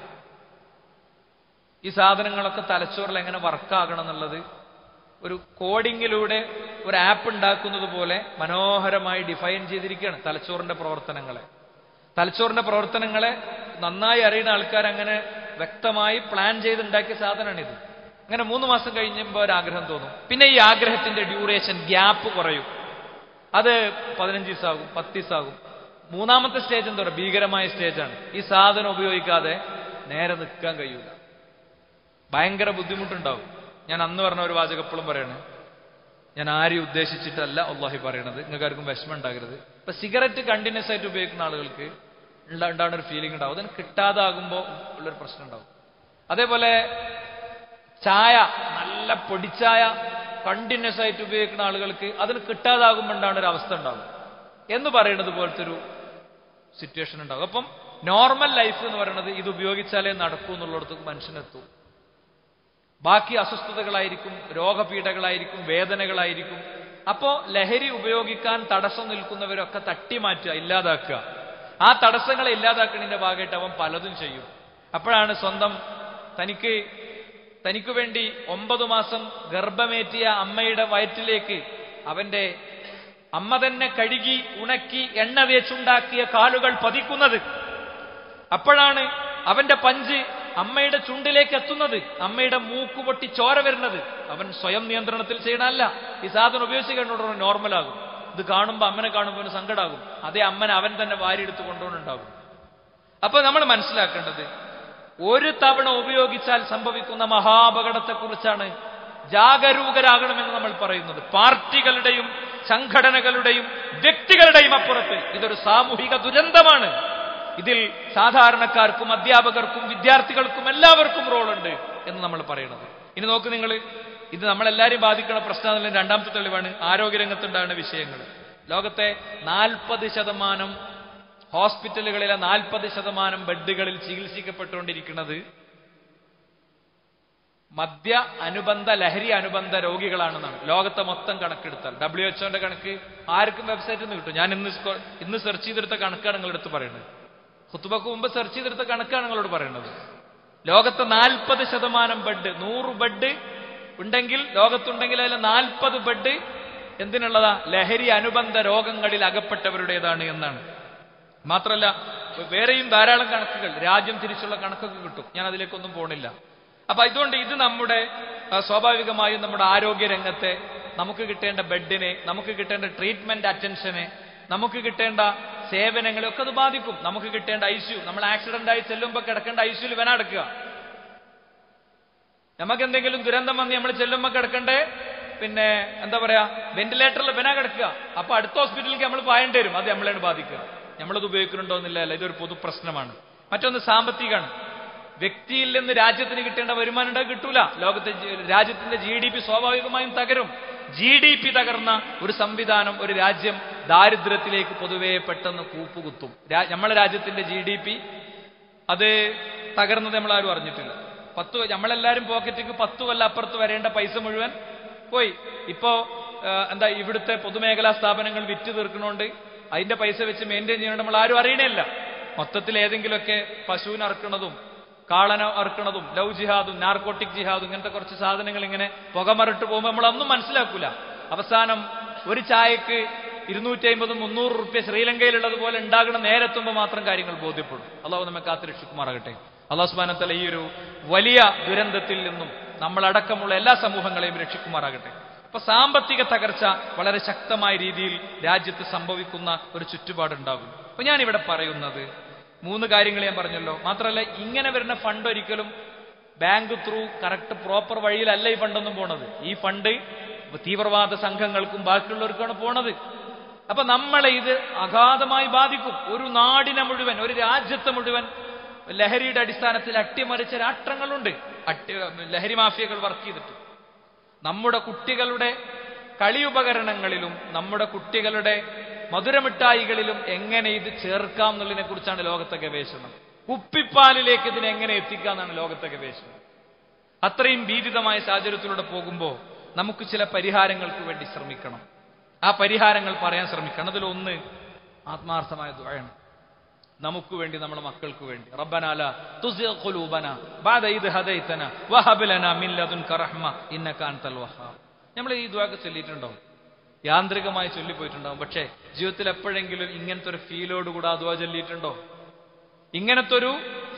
ഈ സാധനങ്ങളൊക്കെ തലച്ചോറിൽ എങ്ങനെ വർക്കാകണം എന്നുള്ളത് ഒരു കോഡിങ്ങിലൂടെ ഒരു ആപ്പ് ഉണ്ടാക്കുന്നത് പോലെ മനോഹരമായി ഡിഫൈൻ ചെയ്തിരിക്കുകയാണ് തലച്ചോറിന്റെ പ്രവർത്തനങ്ങളെ തലച്ചോറിന്റെ പ്രവർത്തനങ്ങളെ നന്നായി അറിയുന്ന ആൾക്കാർ അങ്ങനെ വ്യക്തമായി പ്ലാൻ ചെയ്തുണ്ടാക്കിയ സാധനമാണിത് അങ്ങനെ മൂന്ന് മാസം കഴിയുമ്പോൾ ഒരു ആഗ്രഹം തോന്നും പിന്നെ ഈ ആഗ്രഹത്തിന്റെ ഡ്യൂറേഷൻ ഗ്യാപ്പ് കുറയും അത് പതിനഞ്ച് ദിവസമാകും പത്ത് ദിവസമാകും മൂന്നാമത്തെ സ്റ്റേജ് എന്താ പറയുക ഭീകരമായ സ്റ്റേജാണ് ഈ സാധനം ഉപയോഗിക്കാതെ നേരെ നിൽക്കാൻ കഴിയൂല ഭയങ്കര ബുദ്ധിമുട്ടുണ്ടാവും ഞാൻ അന്ന് പറഞ്ഞ ഒരു വാചകം എപ്പോഴും പറയണേ ഞാൻ ആരെയും ഉദ്ദേശിച്ചിട്ടല്ല അള്ളാഹി പറയണത് നിങ്ങൾക്ക് ആർക്കും വിഷമം ഉണ്ടാകരുത് ഇപ്പൊ സിഗരറ്റ് കണ്ടിന്യൂസ് ആയിട്ട് ഉപയോഗിക്കുന്ന ആളുകൾക്ക് ഉണ്ട- ഉണ്ടാവുന്ന ഒരു ഫീലിംഗ് ഉണ്ടാവും അതിന് കിട്ടാതാകുമ്പോൾ ഉള്ളൊരു പ്രശ്നം ഉണ്ടാവും അതേപോലെ ചായ നല്ല പൊടിച്ചായ കണ്ടിന്യൂസ് ആയിട്ട് ഉപയോഗിക്കുന്ന ആളുകൾക്ക് അതിന് കിട്ടാതാകുമ്പോൾ ഉണ്ടാവുന്ന ഒരു അവസ്ഥ ഉണ്ടാവും എന്ന് പറയുന്നത് പോലത്തെ ഒരു സിറ്റുവേഷൻ ഉണ്ടാവും അപ്പം നോർമൽ ലൈഫ് എന്ന് പറയുന്നത് ഇത് ഉപയോഗിച്ചാലേ നടക്കൂ എന്നുള്ളിടത്തേക്ക് മനുഷ്യനെത്തും ബാക്കി അസ്വസ്ഥതകളായിരിക്കും രോഗപീഠകളായിരിക്കും വേദനകളായിരിക്കും അപ്പോ ലഹരി ഉപയോഗിക്കാൻ തടസ്സം നിൽക്കുന്നവരൊക്കെ തട്ടിമാറ്റുക ഇല്ലാതാക്കുക ആ തടസ്സങ്ങളെ ഇല്ലാതാക്കുന്നതിന്റെ ഭാഗമായിട്ട് അവൻ പലതും ചെയ്യും അപ്പോഴാണ് സ്വന്തം തനിക്ക് തനിക്ക് വേണ്ടി ഒമ്പതു മാസം ഗർഭമേറ്റിയ അമ്മയുടെ വയറ്റിലേക്ക് അവന്റെ അമ്മ തന്നെ കഴുകി ഉണക്കി എണ്ണ തേച്ചുണ്ടാക്കിയ കാലുകൾ പതിക്കുന്നത് അപ്പോഴാണ് അവന്റെ പഞ്ച് അമ്മയുടെ ചുണ്ടിലേക്ക് എത്തുന്നത് അമ്മയുടെ മൂക്ക് പൊട്ടി ചോര വരുന്നത് അവൻ സ്വയം നിയന്ത്രണത്തിൽ ചെയ്യണമല്ല ഈ സാധനം ഉപയോഗിച്ച് കഴിഞ്ഞോട് നോർമലാകും ഇത് കാണുമ്പോൾ അമ്മനെ കാണുമ്പോൾ അവന് സങ്കടാകും അതേ അമ്മനെ അവൻ തന്നെ വാരിയെടുത്ത് കൊണ്ടുപോകുന്നുണ്ടാകും അപ്പൊ നമ്മൾ മനസ്സിലാക്കേണ്ടത് ഒരു തവണ ഉപയോഗിച്ചാൽ സംഭവിക്കുന്ന മഹാപകടത്തെക്കുറിച്ചാണ് ജാഗരൂകരാകണമെന്ന് നമ്മൾ പറയുന്നത് പാർട്ടികളുടെയും സംഘടനകളുടെയും വ്യക്തികളുടെയും അപ്പുറത്ത് ഇതൊരു സാമൂഹിക ദുരന്തമാണ് ഇതിൽ സാധാരണക്കാർക്കും അധ്യാപകർക്കും വിദ്യാർത്ഥികൾക്കും എല്ലാവർക്കും റോളുണ്ട് എന്ന് നമ്മൾ പറയുന്നത് ഇനി നോക്ക് നിങ്ങൾ ഇത് നമ്മളെല്ലാവരും ബാധിക്കുന്ന പ്രശ്നം രണ്ടാമത്തെ തെളിവാണ് ആരോഗ്യരംഗത്തുണ്ടാകുന്ന വിഷയങ്ങൾ ലോകത്തെ നാൽപ്പത് ശതമാനം ഹോസ്പിറ്റലുകളിലെ നാൽപ്പത് ശതമാനം ബെഡുകളിൽ ചികിത്സിക്കപ്പെട്ടുകൊണ്ടിരിക്കുന്നത് മദ്യ അനുബന്ധ ലഹരി അനുബന്ധ രോഗികളാണെന്നാണ് ലോകത്തെ മൊത്തം കണക്കെടുത്താൽ ഡബ്ല്യു എച്ച്ഒന്റെ കണക്ക് ആർക്കും വെബ്സൈറ്റിൽ നിന്ന് കിട്ടും ഞാൻ ഇന്ന് സ്കോ- ഇന്ന് സെർച്ച് ചെയ്തെടുത്ത കണക്കാണ് നിങ്ങളെടുത്ത് പറയുന്നത് ഹുത്തുബക്ക് മുമ്പ് സെർച്ച് ചെയ്തെടുത്ത കണക്കാണ് നിങ്ങളോട് പറയുന്നത് ലോകത്തെ നാൽപ്പത് ശതമാനം ബെഡ് നൂറ് ബെഡ് ഉണ്ടെങ്കിൽ ലോകത്തുണ്ടെങ്കിൽ അതിൽ നാൽപ്പത് ബെഡ് എന്തിനുള്ളതാ ലഹരി അനുബന്ധ രോഗങ്ങളിൽ അകപ്പെട്ടവരുടേതാണ് എന്നാണ് മാത്രമല്ല വേറെയും ധാരാളം കണക്കുകൾ രാജ്യം തിരിച്ചുള്ള കണക്കൊക്കെ കിട്ടും ഞാൻ അതിലേക്കൊന്നും പോണില്ല അപ്പൊ ഇതുകൊണ്ട് ഇത് നമ്മുടെ ആ, സ്വാഭാവികമായും നമ്മുടെ ആരോഗ്യ രംഗത്തെ നമുക്ക് കിട്ടേണ്ട ബെഡിനെ നമുക്ക് കിട്ടേണ്ട ട്രീറ്റ്മെന്റ് അറ്റൻഷനെ നമുക്ക് കിട്ടേണ്ട സേവനങ്ങളെ ഒക്കെ അത് ബാധിക്കും നമുക്ക് കിട്ടേണ്ട ഐസ്യു നമ്മൾ ആക്സിഡന്റ് ആയി ചെല്ലുമ്പോൾ കിടക്കേണ്ട ഐസ്യുവിൽ വെനടക്കുക നമുക്ക് എന്തെങ്കിലും ദുരന്തം വന്ന് നമ്മൾ ചെല്ലുമ്പോൾ കിടക്കണ്ടേ പിന്നെ എന്താ പറയാ വെന്റിലേറ്ററിൽ വെന കിടക്കുക അപ്പൊ അടുത്ത ഹോസ്പിറ്റലിലേക്ക് നമ്മൾ പായേണ്ടി വരും അത് നമ്മളെയാണ് ബാധിക്കുക നമ്മളത് ഉപയോഗിക്കുന്നുണ്ടോ എന്നില്ല അല്ല ഇതൊരു പൊതു പ്രശ്നമാണ് മറ്റൊന്ന് സാമ്പത്തികമാണ് വ്യക്തിയിൽ നിന്ന് രാജ്യത്തിന് കിട്ടേണ്ട വരുമാനം ഉണ്ടായി കിട്ടൂല ലോകത്തെ ജി- രാജ്യത്തിന്റെ ജി ഡി പി സ്വാഭാവികമായും തകരും ജി ഡി പി തകർന്ന ഒരു സംവിധാനം ഒരു രാജ്യം ദാരിദ്ര്യത്തിലേക്ക് പൊതുവെ പെട്ടെന്ന് കൂപ്പുകുത്തും രാ- നമ്മളെ രാജ്യത്തിന്റെ ജി ഡി പി അത് തകർന്നത് നമ്മൾ ആരും അറിഞ്ഞിട്ടില്ല പത്ത് നമ്മളെല്ലാരും പോക്കറ്റിക്ക് പത്ത് കൊല്ലം അപ്പുറത്ത് വരേണ്ട പൈസ മുഴുവൻ പോയി ഇപ്പോ ആ, എന്താ ഇവിടുത്തെ പൊതുമേഖലാ സ്ഥാപനങ്ങൾ വിറ്റ് തീർക്കണോണ്ട് അതിന്റെ പൈസ വെച്ച് മെയിൻറ്റെയിൻ ചെയ്യണോണ്ട് നമ്മൾ ആരും അറിയണില്ല മൊത്തത്തിൽ ഏതെങ്കിലുമൊക്കെ പശുവിനെ അറക്കണതും കാളന അറക്കണതും ലവ് ജിഹാദും നാർക്കോട്ടിക് ജിഹാദും ഇങ്ങനത്തെ കുറച്ച് സാധനങ്ങൾ ഇങ്ങനെ പുകമറിട്ട് പോകുമ്പോൾ നമ്മളൊന്നും മനസ്സിലാക്കൂല അവസാനം ഒരു ചായക്ക് ഇരുന്നൂറ്റി അമ്പതും മുന്നൂറ് റുപ്യ ശ്രീലങ്കയിലുള്ളതുപോലെ ഉണ്ടാകണ നേരെത്തുമ്പോൾ മാത്രം കാര്യങ്ങൾ ബോധ്യപ്പെടും അള്ളാഹു നമ്മെ കാത്തുരക്ഷിക്കുമാറാകട്ടെ അള്ളാഹു സുബാനത്തല ഈ ഒരു വലിയ ദുരന്തത്തിൽ നിന്നും നമ്മളടക്കമുള്ള എല്ലാ സമൂഹങ്ങളെയും രക്ഷിക്കുമാറാകട്ടെ അപ്പൊ സാമ്പത്തിക തകർച്ച വളരെ ശക്തമായ രീതിയിൽ രാജ്യത്ത് സംഭവിക്കുന്ന ഒരു ചുറ്റുപാടുണ്ടാകും അപ്പൊ ഞാൻ ഇവിടെ പറയുന്നത് മൂന്ന് കാര്യങ്ങൾ ഞാൻ പറഞ്ഞല്ലോ മാത്രമല്ല ഇങ്ങനെ വരുന്ന ഫണ്ട് ഒരിക്കലും ബാങ്ക് ത്രൂ കറക്റ്റ് പ്രോപ്പർ വഴിയിലല്ല ഈ ഫണ്ടൊന്നും പോണത് ഈ ഫണ്ട് തീവ്രവാദ സംഘങ്ങൾക്കും ബാക്കിയുള്ളവർക്കാണ് പോണത് അപ്പൊ നമ്മളെ ഇത് അഗാധമായി ബാധിക്കും ഒരു നാടിനെ മുഴുവൻ ഒരു രാജ്യത്തെ മുഴുവൻ ലഹരിയുടെ അടിസ്ഥാനത്തിൽ അട്ടിമറിച്ച രാഷ്ട്രങ്ങളുണ്ട് അട്ടി ലഹരി മാഫിയകൾ വർക്ക് ചെയ്തിട്ട് നമ്മുടെ കുട്ടികളുടെ കളിയുപകരണങ്ങളിലും നമ്മുടെ കുട്ടികളുടെ മധുരമിഠായികളിലും എങ്ങനെ ഇത് ചേർക്കാം എന്നുള്ളതിനെ കുറിച്ചാണ് ലോകത്തെ ഗവേഷണം കുപ്പിപ്പാലിലേക്ക് ഇതിനെ എങ്ങനെ എത്തിക്കാം എന്നാണ് ലോകത്തെ ഗവേഷണം അത്രയും ഭീതിതമായ സാഹചര്യത്തിലൂടെ പോകുമ്പോൾ നമുക്ക് ചില പരിഹാരങ്ങൾക്ക് വേണ്ടി ശ്രമിക്കണം ആ പരിഹാരങ്ങൾ പറയാൻ ശ്രമിക്കണം അതിലൊന്ന് ആത്മാർത്ഥമായ ദുആയാണ് നമുക്ക് വേണ്ടി നമ്മുടെ മക്കൾക്ക് വേണ്ടി റബ്ബനാല തുസിഗ് ഖുലൂബന ബഅദ ഇദ് ഹദൈതന വഹബ് ലനാ മിൻ ലദുൻക റഹ്മ ഇന്നക അൻതൽ വഹാബ് നമ്മൾ ഈ ദുആക്ക് ചൊല്ലിയിട്ടുണ്ടാവും യാന്ത്രികമായി ചൊല്ലിപ്പോയിട്ടുണ്ടാവും പക്ഷേ ജീവിതത്തിൽ എപ്പോഴെങ്കിലും ഇങ്ങനത്തെ ഒരു ഫീലോട് കൂടെ ആ ദുആ ചൊല്ലിയിട്ടുണ്ടോ ഇങ്ങനത്തെ ഒരു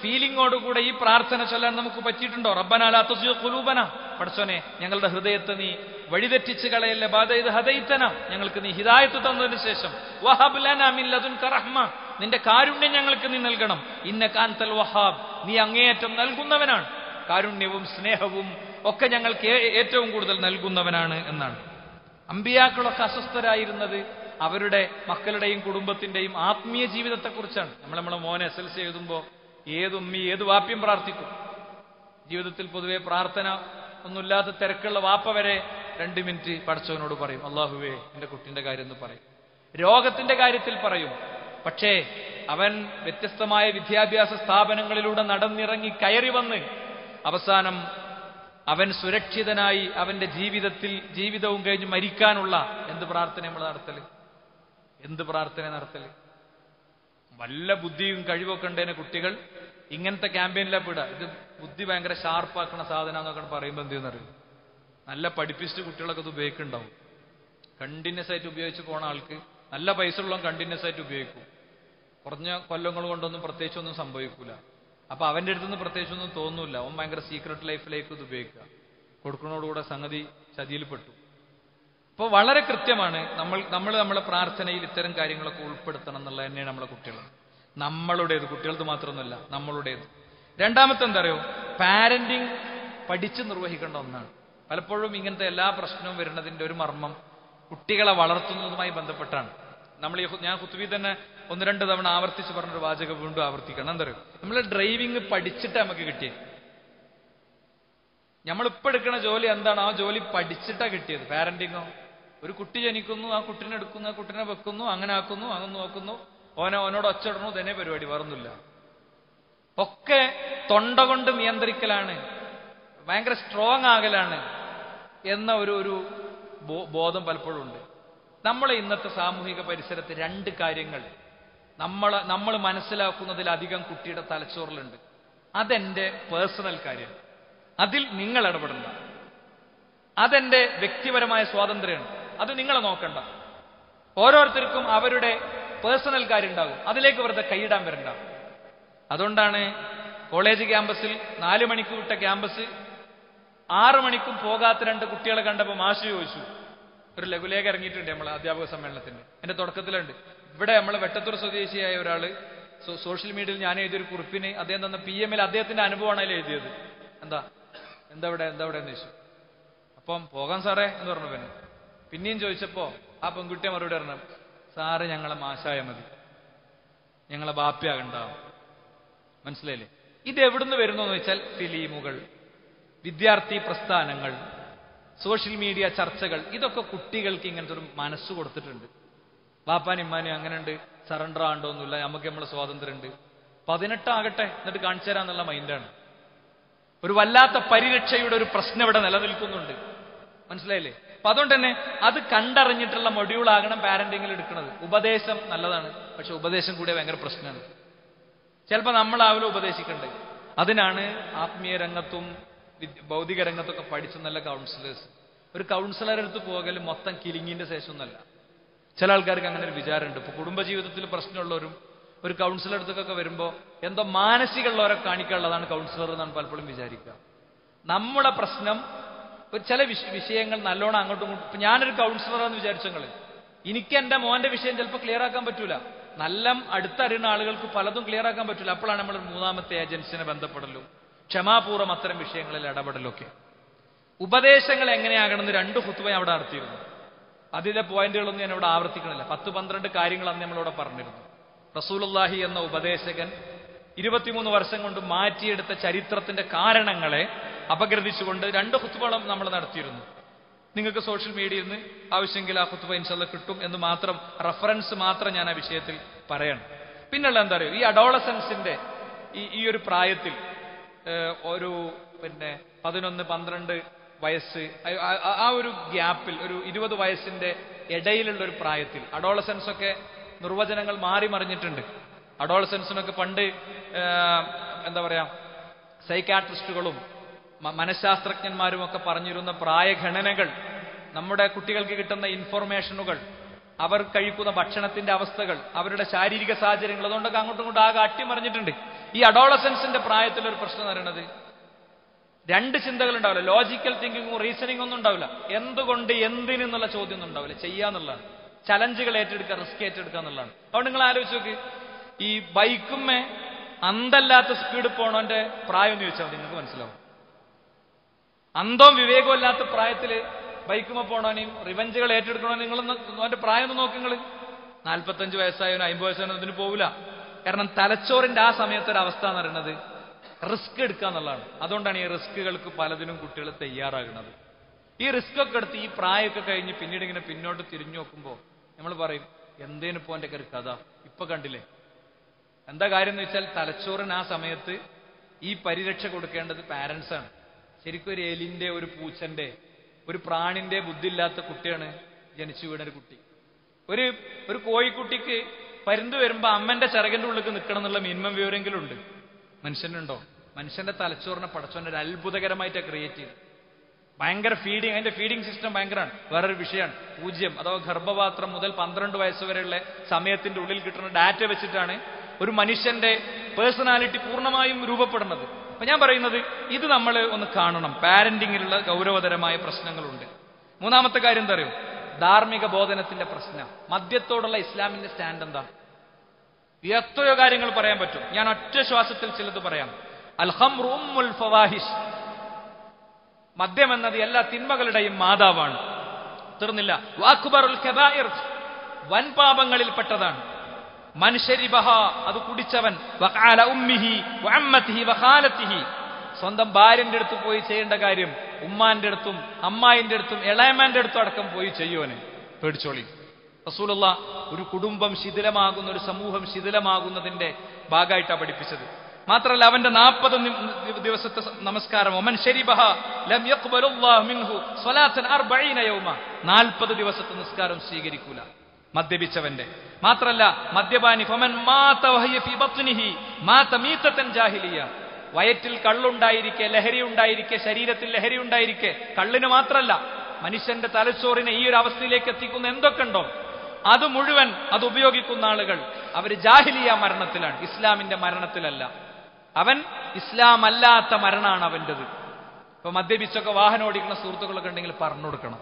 ഫീലിങ്ങോടുകൂടെ ഈ പ്രാർത്ഥന ചൊല്ലാൻ നമുക്ക് പറ്റിയിട്ടുണ്ടോ റബ്ബനാലാ തുസിയ കുലൂബന പടച്ചോനെ ഞങ്ങളുടെ ഹൃദയത്തെ നീ വഴിതെറ്റിച്ച് കളയല്ലേ ബാധ ഇത് ഹദൈത്തന ഞങ്ങൾക്ക് നീ ഹിദായത്ത് തന്നതിന് ശേഷം വഹബ് ലനാ മിൻ ലദുൻക റഹ്മ നിന്റെ കാരുണ്യം ഞങ്ങൾക്ക് നീ നൽകണം ഇന്ന കാന്തൽ വഹാബ് നീ അങ്ങേയറ്റം നൽകുന്നവനാണ് കാരുണ്യവും സ്നേഹവും ഒക്കെ ഞങ്ങൾക്ക് ഏ- ഏറ്റവും കൂടുതൽ നൽകുന്നവനാണ് എന്നാണ് അമ്പിയാക്കളൊക്കെ അസ്വസ്ഥരായിരുന്നത് അവരുടെ മക്കളുടെയും കുടുംബത്തിന്റെയും ആത്മീയ ജീവിതത്തെക്കുറിച്ചാണ് നമ്മൾ നമ്മളെ മോനെ എസ് എൽ സി എഴുതുമ്പോൾ ഏത് ഉമ്മി ഏത് വാപ്യം പ്രാർത്ഥിക്കും ജീവിതത്തിൽ പൊതുവെ പ്രാർത്ഥന ഒന്നുമില്ലാത്ത തിരക്കുള്ള വാപ്പ വരെ രണ്ട് മിനിറ്റ് പഠിച്ചവനോട് പറയും അള്ളാഹുവേ എന്റെ കുട്ടിന്റെ കാര്യം എന്ന് പറയും രോഗത്തിന്റെ കാര്യത്തിൽ പറയും പക്ഷേ അവൻ വ്യത്യസ്തമായ വിദ്യാഭ്യാസ സ്ഥാപനങ്ങളിലൂടെ നടന്നിറങ്ങി കയറി വന്ന് അവസാനം അവൻ സുരക്ഷിതനായി അവന്റെ ജീവിതത്തിൽ ജീവിതവും കഴിഞ്ഞ് മരിക്കാനുള്ള എന്ത് പ്രാർത്ഥന നമ്മൾ നടത്തല് എന്ത് പ്രാർത്ഥന നടത്തല് വല്ല ബുദ്ധിയും കഴിവൊക്കെ ഉണ്ടേനെ കുട്ടികൾ ഇങ്ങനത്തെ ക്യാമ്പയിനിലാണ് വിടുക ഇത് ബുദ്ധി ഭയങ്കര ഷാർപ്പാക്കണ സാധനം എന്നൊക്കെ പറയുമ്പോൾ എന്ത് ചെയ്യുന്നറിയും നല്ല പഠിപ്പിച്ചിട്ട് കുട്ടികളൊക്കെ ഇത് ഉപയോഗിക്കുന്നുണ്ടാവും കണ്ടിന്യൂസ് ആയിട്ട് ഉപയോഗിച്ച് പോണ ആൾക്ക് നല്ല പൈസ ഉള്ള കണ്ടിന്യൂസ് ആയിട്ട് ഉപയോഗിക്കും കുറഞ്ഞ കൊല്ലങ്ങൾ കൊണ്ടൊന്നും പ്രത്യേകിച്ചൊന്നും സംഭവിക്കൂല അപ്പൊ അവന്റെ അടുത്തുനിന്ന് പ്രത്യേകിച്ചൊന്നും തോന്നൂല അവൻ ഭയങ്കര സീക്രട്ട് ലൈഫിലേക്ക് ഇത് ഉപയോഗിക്കുക കൊടുക്കുന്നതോടുകൂടെ സംഗതി ചതിയിൽപ്പെട്ടു അപ്പോൾ വളരെ കൃത്യമാണ് നമ്മൾ നമ്മൾ നമ്മളെ പ്രാർത്ഥനയിൽ ഇത്തരം കാര്യങ്ങളൊക്കെ ഉൾപ്പെടുത്തണം എന്നുള്ളത് തന്നെയാണ് നമ്മളെ കുട്ടികൾ നമ്മളുടേത് കുട്ടികൾക്ക് മാത്രമൊന്നുമല്ല നമ്മളുടേത് രണ്ടാമത്തെ എന്താ അറിയോ പാരന്റിങ് പഠിച്ച് നിർവഹിക്കേണ്ട ഒന്നാണ് പലപ്പോഴും ഇങ്ങനത്തെ എല്ലാ പ്രശ്നവും വരുന്നതിന്റെ ഒരു മർമ്മം കുട്ടികളെ വളർത്തുന്നതുമായി ബന്ധപ്പെട്ടാണ് നമ്മൾ ഈ ഹു- ഞാൻ കുത്തുബി തന്നെ ഒന്ന് രണ്ട് തവണ ആവർത്തിച്ച് പറഞ്ഞൊരു വാചകം വീണ്ടും ആവർത്തിക്കണം എന്താ പറയുക നമ്മൾ ഡ്രൈവിംഗ് പഠിച്ചിട്ട് നമുക്ക് കിട്ടിയത് നമ്മളിപ്പോ എടുക്കുന്ന ജോലി എന്താണ് ആ ജോലി പഠിച്ചിട്ടാ കിട്ടിയത് പാരന്റിങ്ങോ ഒരു കുട്ടി ജനിക്കുന്നു ആ കുട്ടിനെ എടുക്കുന്നു ആ കുട്ടിനെ വെക്കുന്നു അങ്ങനെ ആക്കുന്നു അങ്ങനെ നോക്കുന്നു ഓനെ ഓനോട് ഒച്ചിടണു തന്നെ പരിപാടി വേറൊന്നുമില്ല ഒക്കെ തൊണ്ട കൊണ്ട് നിയന്ത്രിക്കലാണ് ഭയങ്കര സ്ട്രോങ് ആകലാണ് എന്ന ഒരു ഒരു ബോ- ബോധം പലപ്പോഴും ഉണ്ട് നമ്മളെ ഇന്നത്തെ സാമൂഹിക പരിസരത്ത് രണ്ട് കാര്യങ്ങൾ നമ്മൾ നമ്മൾ മനസ്സിലാക്കുന്നതിലധികം കുട്ടിയുടെ തലച്ചോറിലുണ്ട് അതെന്റെ പേഴ്സണൽ കാര്യം അതിൽ നിങ്ങൾ ഇടപെടണ്ട അതെന്റെ വ്യക്തിപരമായ സ്വാതന്ത്ര്യമാണ് അത് നിങ്ങളെ നോക്കണ്ട ഓരോരുത്തർക്കും അവരുടെ പേഴ്സണൽ കാര്യം ഉണ്ടാകും അതിലേക്ക് വെറുതെ കൈയിടാൻ വരണ്ട അതുകൊണ്ടാണ് കോളേജ് ക്യാമ്പസിൽ നാല് മണിക്ക് വിട്ട ക്യാമ്പസ് ആറു മണിക്കും പോകാത്ത രണ്ട് കുട്ടികളെ കണ്ടപ്പോൾ മാഷ് ചോദിച്ചു ഒരു ലഘുലേഖ ഇറങ്ങിയിട്ടുണ്ട് നമ്മൾ അധ്യാപക സമ്മേളനത്തിന് എന്റെ തുടക്കത്തിലുണ്ട് ഇവിടെ നമ്മളെ വെട്ടത്തൂർ സ്വദേശിയായ ഒരാള് സോ- സോഷ്യൽ മീഡിയയിൽ ഞാൻ എഴുതിയൊരു കുറിപ്പിന് അദ്ദേഹം തന്ന പി എമ്മിൽ അദ്ദേഹത്തിന്റെ അനുഭവമാണ് അതിൽ എഴുതിയത് എന്താ എന്താ ഇവിടെ എന്താ ഇവിടെ എന്ന് ചോദിച്ചു അപ്പം പോകാം സാറേ എന്ന് പറഞ്ഞു പിന്നെ പിന്നെയും ചോദിച്ചപ്പോ ആ പെൺകുട്ടിയെ മറുപടി പറഞ്ഞു സാറ് ഞങ്ങളെ മാശായ മതി ഞങ്ങളെ ബാപ്യാകണ്ട മനസ്സിലായില്ലേ ഇത് എവിടുന്ന് വരുന്നു എന്ന് വെച്ചാൽ ഫിലിമുകൾ വിദ്യാർത്ഥി പ്രസ്ഥാനങ്ങൾ സോഷ്യൽ മീഡിയ ചർച്ചകൾ ഇതൊക്കെ കുട്ടികൾക്ക് ഇങ്ങനത്തെ ഒരു മനസ്സ് കൊടുത്തിട്ടുണ്ട് വാപ്പാനും ഇമ്മാനും അങ്ങനെയുണ്ട് സറണ്ടർ ആണ്ടോന്നില്ല നമുക്ക് നമ്മളെ സ്വാതന്ത്ര്യമുണ്ട് പതിനെട്ടാകട്ടെ എന്നിട്ട് കാണിച്ചു തരാന്നുള്ള മൈൻഡാണ് ഒരു വല്ലാത്ത പരിരക്ഷയുടെ ഒരു പ്രശ്നം ഇവിടെ നിലനിൽക്കുന്നുണ്ട് മനസ്സിലായില്ലേ അപ്പൊ അതുകൊണ്ട് തന്നെ അത് കണ്ടറിഞ്ഞിട്ടുള്ള മൊഡ്യൂളാകണം പാരന്റിങ്ങിൽ എടുക്കുന്നത് ഉപദേശം നല്ലതാണ് പക്ഷെ ഉപദേശം കൂടെ ഭയങ്കര പ്രശ്നമാണ് ചിലപ്പോൾ നമ്മളാവില്ല ഉപദേശിക്കണ്ടേ അതിനാണ് ആത്മീയ രംഗത്തും വിദ്യ- ഭൗതിക രംഗത്തൊക്കെ പഠിച്ച നല്ല കൗൺസിലേഴ്സ് ഒരു കൗൺസിലർ അടുത്ത് പോകൽ മൊത്തം കിലിങ്ങിന്റെ ശേഷമൊന്നല്ല ചില ആൾക്കാർക്ക് അങ്ങനെ ഒരു വിചാരമുണ്ട് ഇപ്പൊ കുടുംബജീവിതത്തിൽ പ്രശ്നമുള്ളവരും ഒരു കൗൺസിലർ അടുത്തൊക്കെ വരുമ്പോൾ എന്തോ മാനസികമുള്ളവരെ കാണിക്കാനുള്ളതാണ് കൗൺസിലർ എന്നാണ് പലപ്പോഴും വിചാരിക്കുക നമ്മുടെ പ്രശ്നം ഒരു ചില വിഷ- വിഷയങ്ങൾ നല്ലോണം അങ്ങോട്ടും ഇങ്ങോട്ടും ഇപ്പൊ ഞാനൊരു കൗൺസിലറാന്ന് വിചാരിച്ചു നിങ്ങള് എനിക്ക് എന്റെ മോന്റെ വിഷയം ചിലപ്പോൾ ക്ലിയർ ആക്കാൻ പറ്റൂല നല്ല അടുത്തറിയുന്ന ആളുകൾക്ക് പലതും ക്ലിയർ ആക്കാൻ പറ്റൂല അപ്പോഴാണ് നമ്മൾ ഒരു മൂന്നാമത്തെ ഏജൻസിനെ ബന്ധപ്പെടലും ക്ഷമാപൂർവ്വം അത്തരം വിഷയങ്ങളിൽ ഇടപെടലൊക്കെ ഉപദേശങ്ങൾ എങ്ങനെയാകണമെന്ന് രണ്ട് ഹുത്തുവ അവിടെ നടത്തിയിരുന്നു അതിലെ പോയിന്റുകളൊന്നും ഞാൻ ഇവിടെ ആവർത്തിക്കണില്ല പത്ത് പന്ത്രണ്ട് കാര്യങ്ങൾ അന്ന് നമ്മളിവിടെ പറഞ്ഞിരുന്നു റസൂലുള്ളാഹി എന്ന ഉപദേശകൻ ഇരുപത്തിമൂന്ന് വർഷം കൊണ്ട് മാറ്റിയെടുത്ത ചരിത്രത്തിന്റെ കാരണങ്ങളെ അപഗ്രഥിച്ചുകൊണ്ട് രണ്ട് ഹുത്തുവളം നമ്മൾ നടത്തിയിരുന്നു നിങ്ങൾക്ക് സോഷ്യൽ മീഡിയയിൽ നിന്ന് ആവശ്യമെങ്കിൽ ആ ഹുത്തുവ ഇൻഷല്ല കിട്ടും എന്ന് മാത്രം റഫറൻസ് മാത്രം ഞാൻ ആ വിഷയത്തിൽ പറയണം പിന്നുള്ള എന്താ പറയുക ഈ അഡോളസൻസിന്റെ ഈ ഈ ഒരു പ്രായത്തിൽ ഏഹ്, ഒരു പിന്നെ പതിനൊന്ന് പന്ത്രണ്ട് വയസ്സ് ആ- ആ- ആ ഒരു ഗ്യാപ്പിൽ ഒരു ഇരുപത് വയസ്സിന്റെ ഇടയിലുള്ള ഒരു പ്രായത്തിൽ അഡോളസൻസ് ഒക്കെ നിർവചനങ്ങൾ മാറി മറിഞ്ഞിട്ടുണ്ട് അഡോളസൻസിനൊക്കെ പണ്ട് ഏഹ്, എന്താ പറയാ സൈക്കാട്രിസ്റ്റുകളും മ- മനഃശാസ്ത്രജ്ഞന്മാരും ഒക്കെ പറഞ്ഞിരുന്ന പ്രായഗണനകൾ നമ്മുടെ കുട്ടികൾക്ക് കിട്ടുന്ന ഇൻഫർമേഷനുകൾ അവർ കഴിക്കുന്ന ഭക്ഷണത്തിന്റെ അവസ്ഥകൾ അവരുടെ ശാരീരിക സാഹചര്യങ്ങൾ അതുകൊണ്ടൊക്കെ അങ്ങോട്ടും ഇങ്ങോട്ടും ആകെ അട്ടിമറിഞ്ഞിട്ടുണ്ട് ഈ അഡോളസൻസിന്റെ പ്രായത്തിൽ ഒരു പ്രശ്നം എന്ന് പറയുന്നത് രണ്ട് ചിന്തകൾ ഉണ്ടാവില്ല ലോജിക്കൽ തിങ്കിങ്ങും റീസണിംഗ് ഒന്നും ഉണ്ടാവില്ല എന്തുകൊണ്ട് എന്തിനെന്നുള്ള ചോദ്യം ഒന്നും ഉണ്ടാവില്ല ചെയ്യാന്നുള്ളതാണ് ചലഞ്ചുകൾ ഏറ്റെടുക്കുക റിസ്ക് ഏറ്റെടുക്കുക എന്നുള്ളതാണ് അതുകൊണ്ട് നിങ്ങൾ ആലോചിച്ച് നോക്ക് ഈ ബൈക്കുമ്മേ അന്തല്ലാത്ത സ്പീഡ് പോണോന്റെ പ്രായം എന്ന് ചോദിച്ചാൽ മതി നിങ്ങൾക്ക് മനസ്സിലാവും അന്തവും വിവേകവും ഇല്ലാത്ത പ്രായത്തില് ബൈക്കുമ്മ പോണോനെയും റിവഞ്ചുകൾ ഏറ്റെടുക്കണോ നിങ്ങൾ അവന്റെ പ്രായം ഒന്ന് നോക്ക് നിങ്ങൾ നാൽപ്പത്തഞ്ച് വയസ്സായവനോ അമ്പത് വയസ്സായവനോ ഇതിന് പോവില്ല കാരണം തലച്ചോറിന്റെ ആ സമയത്തെ ഒരു അവസ്ഥ എന്ന് പറയുന്നത് റിസ്ക് എടുക്കുക എന്നുള്ളതാണ് അതുകൊണ്ടാണ് ഈ റിസ്കുകൾക്ക് പലതിനും കുട്ടികൾ തയ്യാറാകുന്നത് ഈ റിസ്ക് ഒക്കെ എടുത്ത് ഈ പ്രായമൊക്കെ കഴിഞ്ഞ് പിന്നീട് ഇങ്ങനെ പിന്നോട്ട് തിരിഞ്ഞു നോക്കുമ്പോൾ നമ്മൾ പറയും എന്തേനും ഇപ്പോ എൻ്റെ ഒരു കഥ ഇപ്പൊ കണ്ടില്ലേ എന്താ കാര്യം എന്ന് വെച്ചാൽ തലച്ചോറിന് ആ സമയത്ത് ഈ പരിരക്ഷ കൊടുക്കേണ്ടത് പാരൻസ് ആണ് ശരിക്കും ഒരു എലിന്റെ ഒരു പൂച്ചന്റെ ഒരു പ്രാണിന്റെ ബുദ്ധിയില്ലാത്ത കുട്ടിയാണ് ജനിച്ചു വീണ ഒരു കുട്ടി ഒരു ഒരു കോഴിക്കുട്ടിക്ക് പരുന്ത് വരുമ്പോ അമ്മന്റെ ചിറകിന്റെ ഉള്ളിൽ നിൽക്കണം എന്നുള്ള മിനിമം വിവരെങ്കിലും ഉണ്ട് മനുഷ്യനുണ്ടോ മനുഷ്യന്റെ തലച്ചോറിനെ പടച്ചോന്റെ ഒരു അത്ഭുതകരമായിട്ടാണ് ക്രിയേറ്റ് ചെയ്ത് ഭയങ്കര ഫീഡിങ് അതിന്റെ ഫീഡിംഗ് സിസ്റ്റം ഭയങ്കരമാണ് വേറൊരു വിഷയമാണ് പൂജ്യം അഥവാ ഗർഭപാത്രം മുതൽ പന്ത്രണ്ട് വയസ്സ് വരെയുള്ള സമയത്തിന്റെ ഉള്ളിൽ കിട്ടുന്ന ഡാറ്റ വെച്ചിട്ടാണ് ഒരു മനുഷ്യന്റെ പേഴ്സണാലിറ്റി പൂർണ്ണമായും രൂപപ്പെടുന്നത് അപ്പൊ ഞാൻ പറയുന്നത് ഇത് നമ്മൾ ഒന്ന് കാണണം പാരന്റിങ്ങിലുള്ള ഗൗരവതരമായ പ്രശ്നങ്ങളുണ്ട് മൂന്നാമത്തെ കാര്യം എന്താ അറിയോ ധാർമ്മിക ബോധനത്തിന്റെ പ്രശ്നം മദ്യത്തോടുള്ള ഇസ്ലാമിന്റെ സ്റ്റാൻഡ് എന്താ എത്രയോ കാര്യങ്ങൾ പറയാൻ പറ്റും ഞാൻ ഒറ്റ ശ്വാസത്തിൽ ചിലത് പറയാം അൽഹംറു ഉമ്മുൽ ഫവാഹിഷ് മദ്യം എന്നത് എല്ലാ തിന്മകളുടെയും മാതാവാണ് തീർന്നില്ല വാക്കുബറുൽ കബായിർ വൻപാപങ്ങളിൽപ്പെട്ടതാണ് മനുഷ്യരിബഹ അത് കുടിച്ചവൻ വഖാല ഉമ്മിഹി വഅമ്മത്തിഹി വഖാലത്തിഹി സ്വന്തം ഭാര്യന്റെ അടുത്ത് പോയി ചെയ്യേണ്ട കാര്യം ഉമ്മാന്റെ അടുത്തും അമ്മായിന്റെ അടുത്തും ഇളയമാന്റെ അടുത്തും അടക്കം പോയി ചെയ്യുവന് പേടിച്ചോളി റസൂലുള്ള ഒരു കുടുംബം ശിഥിലമാകുന്ന ഒരു സമൂഹം ശിഥിലമാകുന്നതിന്റെ ഭാഗമായിട്ടാണ് പഠിപ്പിച്ചത് മാത്രമല്ല അവന്റെ നാൽപ്പത് ദിവസത്തെ നമസ്കാരം ഒമൻ ശരിബഹ ലം യഖ്ബലുല്ലാഹു മിൻഹു സ്വലാത്തൻ അർബഈന യൗമ നാൽപ്പത് ദിവസത്തെ നിസ്കാരം സ്വീകരിക്കൂല മദ്യപിച്ചവന്റെ മാത്രല്ല മദ്യപാനി ഫമൻ മാത വഹിയ ഫി ബത്നിഹി മാത മീതത്തൻ ജാഹിലിയ വയറ്റിൽ കള്ളുണ്ടായിരിക്കെ ലഹരി ഉണ്ടായിരിക്കെ ശരീരത്തിൽ ലഹരി ഉണ്ടായിരിക്കെ കള്ളിന് മാത്രല്ല മനുഷ്യന്റെ തലച്ചോറിനെ ഈ ഒരു അവസ്ഥയിലേക്ക് എത്തിക്കുന്ന എന്തൊക്കെ ഉണ്ടോ അത് മുഴുവൻ അത് ഉപയോഗിക്കുന്ന ആളുകൾ അവർ ജാഹിലിയ മരണത്തിലാണ് ഇസ്ലാമിന്റെ മരണത്തിലല്ല അവൻ ഇസ്ലാം അല്ലാത്ത മരണമാണ് അവൻ്റെത് ഇപ്പൊ മദ്യപിച്ചൊക്കെ വാഹനം ഓടിക്കുന്ന സുഹൃത്തുക്കളൊക്കെ ഉണ്ടെങ്കിൽ പറഞ്ഞു കൊടുക്കണം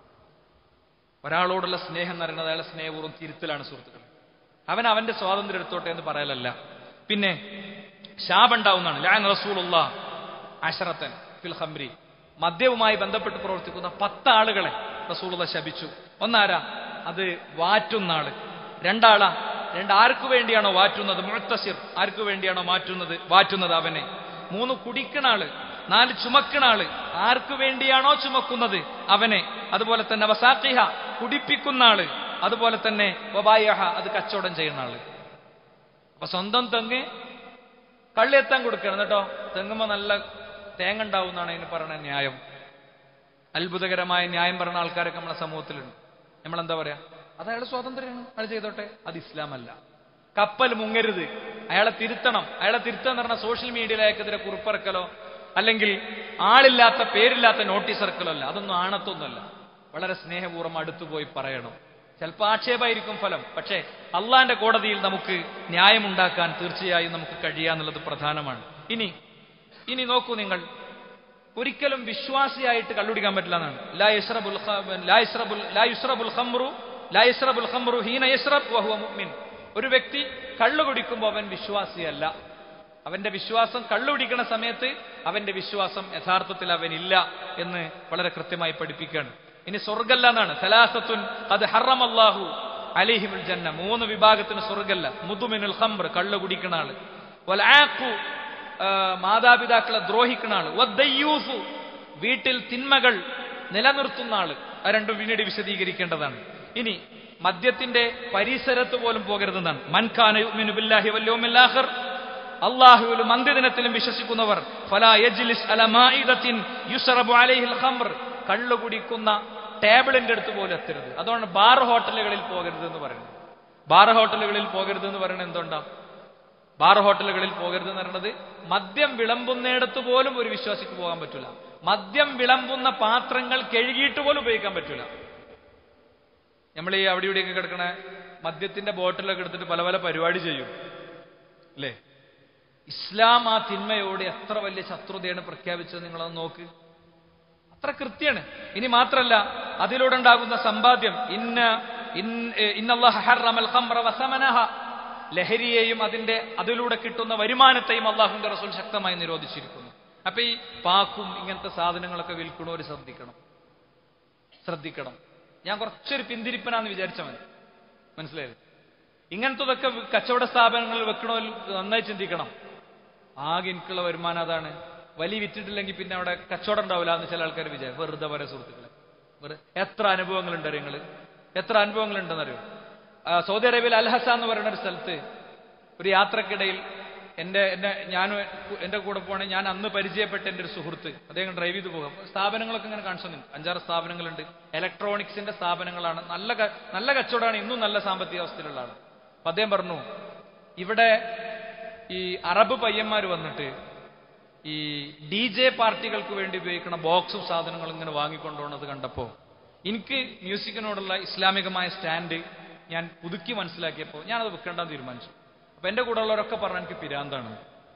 ഒരാളോടുള്ള സ്നേഹം എന്ന് പറയുന്നത് അയാളെ സ്നേഹപൂർവ്വം തിരുത്തലാണ് സുഹൃത്തുക്കൾ അവൻ അവന്റെ സ്വാതന്ത്ര്യം എടുത്തോട്ടെ എന്ന് പറയലല്ല പിന്നെ ശാപുണ്ടാവുന്നതാണ് ലാൻ റസൂലുള്ള അഷറത്തൻ ഫിൽ ഹംരി മദ്യവുമായി ബന്ധപ്പെട്ട് പ്രവർത്തിക്കുന്ന പത്ത് ആളുകളെ റസൂലുള്ള ശപിച്ചു ഒന്നാരാ അത് വാറ്റുന്ന ആള് രണ്ടാളാ രണ്ട് ആർക്കു വേണ്ടിയാണോ വാറ്റുന്നത് മുഴത്തസിർ ആർക്കു വേണ്ടിയാണോ മാറ്റുന്നത് വാറ്റുന്നത് അവനെ മൂന്ന് കുടിക്കണ ആള് നാല് ചുമക്കണ ആള് ആർക്കു വേണ്ടിയാണോ ചുമക്കുന്നത് അവനെ അതുപോലെ തന്നെ വസാഖിഹ കുടിപ്പിക്കുന്ന ആള് അതുപോലെ തന്നെ വബായഹ അത് കച്ചവടം ചെയ്യുന്ന ആള് അപ്പൊ സ്വന്തം തെങ്ങ് കള്ളിയെത്താൻ കൊടുക്കണം കേട്ടോ തെങ്ങുമ്പോ നല്ല തേങ്ങ ഉണ്ടാവും എന്നാണ് ഇതിന് പറയുന്ന ന്യായം അത്ഭുതകരമായ ന്യായം പറഞ്ഞ ആൾക്കാരൊക്കെ നമ്മുടെ സമൂഹത്തിലുണ്ട് നമ്മളെന്താ പറയാ അത് അയാളെ സ്വാതന്ത്ര്യമാണ് അയാൾ ചെയ്തോട്ടെ അത് ഇസ്ലാമല്ല കപ്പൽ മുങ്ങരുത് അയാളെ തിരുത്തണം അയാളെ തിരുത്താന്ന് പറഞ്ഞാൽ സോഷ്യൽ മീഡിയയിൽ അയാൾക്കെതിരെ കുറിപ്പിറക്കലോ അല്ലെങ്കിൽ ആളില്ലാത്ത പേരില്ലാത്ത നോട്ടീസ് ഇറക്കലോ അല്ല അതൊന്നും ആണത്തൊന്നുമല്ല വളരെ സ്നേഹപൂർവ്വം അടുത്തു പോയി പറയണം ചിലപ്പോൾ ആക്ഷേപമായിരിക്കും ഫലം പക്ഷേ അള്ളാന്റെ കോടതിയിൽ നമുക്ക് ന്യായമുണ്ടാക്കാൻ തീർച്ചയായും നമുക്ക് കഴിയാന്നുള്ളത് പ്രധാനമാണ് ഇനി ഇനി നോക്കൂ നിങ്ങൾ ഒരിക്കലും വിശ്വാസിയായിട്ട് കള്ളുടിക്കാൻ പറ്റില്ല എന്നാണ് ലാ യസ്റബുൽ ഖ- ലാ യസ്റബുൽ ലാ യുസ്റബുൽ ഖംറു ലാ യസ്റബുൽ ഖംറു ഹീന യസ്റബ് വഹുവ മുഅ്മിൻ ഒരു വ്യക്തി കള്ളു കുടിക്കുമ്പോൾ അവൻ വിശ്വാസിയല്ല അവന്റെ വിശ്വാസം കള്ളു കുടിക്കുന്ന സമയത്ത് അവന്റെ വിശ്വാസം യഥാർത്ഥത്തിൽ അവനില്ല എന്ന് വളരെ കൃത്യമായി പഠിപ്പിക്കുകയാണ് ഇനി സ്വർഗല്ല എന്നാണ് സലാസത്തുൻ അത് ഹറമല്ലാഹു അലിഹിമുൽ ജന്ന മൂന്ന് വിഭാഗത്തിന് സ്വർഗല്ല മുതുമിനുൽ ഖംർ കള്ളു കുടിക്കുന്ന ആള് വൽആഖു ആ, മാതാപിതാക്കളെ ദ്രോഹിക്കുന്ന ആള് വദ്ദയ്യൂസു വീട്ടിൽ തിന്മകൾ നിലനിർത്തുന്ന ആള് ആ രണ്ടും പിന്നീട് വിശദീകരിക്കേണ്ടതാണ് ഇനി മദ്യത്തിന്റെ പരിസരത്ത് പോലും പോകരുതെന്നാണ് മൻഖാന യുഅ്മിനു ബില്ലാഹി വൽ യൗമിൽ ആഖിർ അള്ളാഹുവിലും അന്ത്യദിനത്തിലും വിശ്വസിക്കുന്നവർ ഫലാ യജ്ലിസ് അല മാഇദത്തിൻ യുസ്റബു അലൈഹിൽ ഖംർ കള്ളു കുടിക്കുന്ന ടേബിളിന്റെ അടുത്ത് പോലും എത്തരുത് അതുകൊണ്ട് ബാർ ഹോട്ടലുകളിൽ പോകരുത് എന്ന് പറയുന്നത് ബാർ ഹോട്ടലുകളിൽ പോകരുത് എന്ന് പറയുന്നത് എന്തുകൊണ്ടാ ബാർ ഹോട്ടലുകളിൽ പോകരുത് എന്ന് പറയുന്നത് മദ്യം വിളമ്പുന്നിടത്ത് പോലും ഒരു വിശ്വാസിക്ക് പോകാൻ പറ്റില്ല മദ്യം വിളമ്പുന്ന പാത്രങ്ങൾ കഴുകിയിട്ട് പോലും ഉപയോഗിക്കാൻ പറ്റില്ല നമ്മൾ ഈ അവിടെ ഇവിടെയൊക്കെ കിടക്കണ മദ്യത്തിന്റെ ബോട്ടിലൊക്കെ എടുത്തിട്ട് പല പല പരിപാടി ചെയ്യും അല്ലേ ഇസ്ലാം ആ തിന്മയോട് എത്ര വലിയ ശത്രുതയാണ് പ്രഖ്യാപിച്ചത് നിങ്ങളത് നോക്ക് അത്ര കൃത്യമാണ് ഇനി മാത്രല്ല അതിലൂടെ ഉണ്ടാകുന്ന സമ്പാദ്യം ഇന്ന ഇൻ- ഏ, ഇന്നല്ലാഹ ഹറമൽ ഖംറ വസമനഹ. ലഹരിയെയും അതിന്റെ അതിലൂടെ കിട്ടുന്ന വരുമാനത്തെയും അള്ളാഹുവിന്റെ റസൂൽ ശക്തമായി നിരോധിച്ചിരിക്കുന്നു അപ്പൊ ഈ പാക്കും ഇങ്ങനത്തെ സാധനങ്ങളൊക്കെ വിൽക്കണവർ ശ്രദ്ധിക്കണം ശ്രദ്ധിക്കണം ഞാൻ കുറച്ചൊരു പിന്തിരിപ്പനാന്ന് വിചാരിച്ചാൽ മതി മനസ്സിലായത് ഇങ്ങനത്തതൊക്കെ വി- കച്ചവട സ്ഥാപനങ്ങളിൽ വെക്കണവർ നന്നായി ചിന്തിക്കണം ആകെ എനിക്കുള്ള വരുമാനം അതാണ് വലിയ വിറ്റിട്ടില്ലെങ്കിൽ പിന്നെ അവിടെ കച്ചവടം ഉണ്ടാവില്ല എന്ന് ചില ആൾക്കാർ വിചാരിക്കും വെറുതെ പറയാം സുഹൃത്തുക്കളെ വെറു എത്ര അനുഭവങ്ങളുണ്ട് നിങ്ങൾ എത്ര അനുഭവങ്ങളുണ്ടെന്നറിയോ ആ, സൗദി അറേബ്യയിൽ അൽഹസ എന്ന് പറയുന്ന ഒരു സ്ഥലത്ത് ഒരു യാത്രക്കിടയിൽ എൻ്റെ എന്നെ ഞാൻ എൻ്റെ കൂടെ പോകണേ ഞാൻ അന്ന് പരിചയപ്പെട്ട എൻ്റെ ഒരു സുഹൃത്ത് അദ്ദേഹം ഡ്രൈവ് ചെയ്ത് പോകാം സ്ഥാപനങ്ങളൊക്കെ ഇങ്ങനെ കാണിച്ചു തന്നു അഞ്ചാറ് സ്ഥാപനങ്ങളുണ്ട് ഇലക്ട്രോണിക്സിന്റെ സ്ഥാപനങ്ങളാണ് നല്ല ക- നല്ല കച്ചവടമാണ് ഇന്നും നല്ല സാമ്പത്തിക അവസ്ഥയിലുള്ള ആള് അപ്പൊ അദ്ദേഹം പറഞ്ഞു ഇവിടെ ഈ അറബ് പയ്യന്മാർ വന്നിട്ട് ഈ ഡി ജെ പാർട്ടികൾക്ക് വേണ്ടി ഉപയോഗിക്കുന്ന ബോക്സും സാധനങ്ങളും ഇങ്ങനെ വാങ്ങിക്കൊണ്ടുപോകുന്നത് കണ്ടപ്പോൾ എനിക്ക് മ്യൂസിക്കിനോടുള്ള ഇസ്ലാമികമായ സ്റ്റാൻഡ് ഞാൻ പുതുക്കി മനസ്സിലാക്കിയപ്പോൾ ഞാനത് വെക്കേണ്ടെന്ന് തീരുമാനിച്ചു അപ്പൊ എന്റെ കൂടെ ഉള്ളവരൊക്കെ പറഞ്ഞു എനിക്ക് പിരാന്താണ്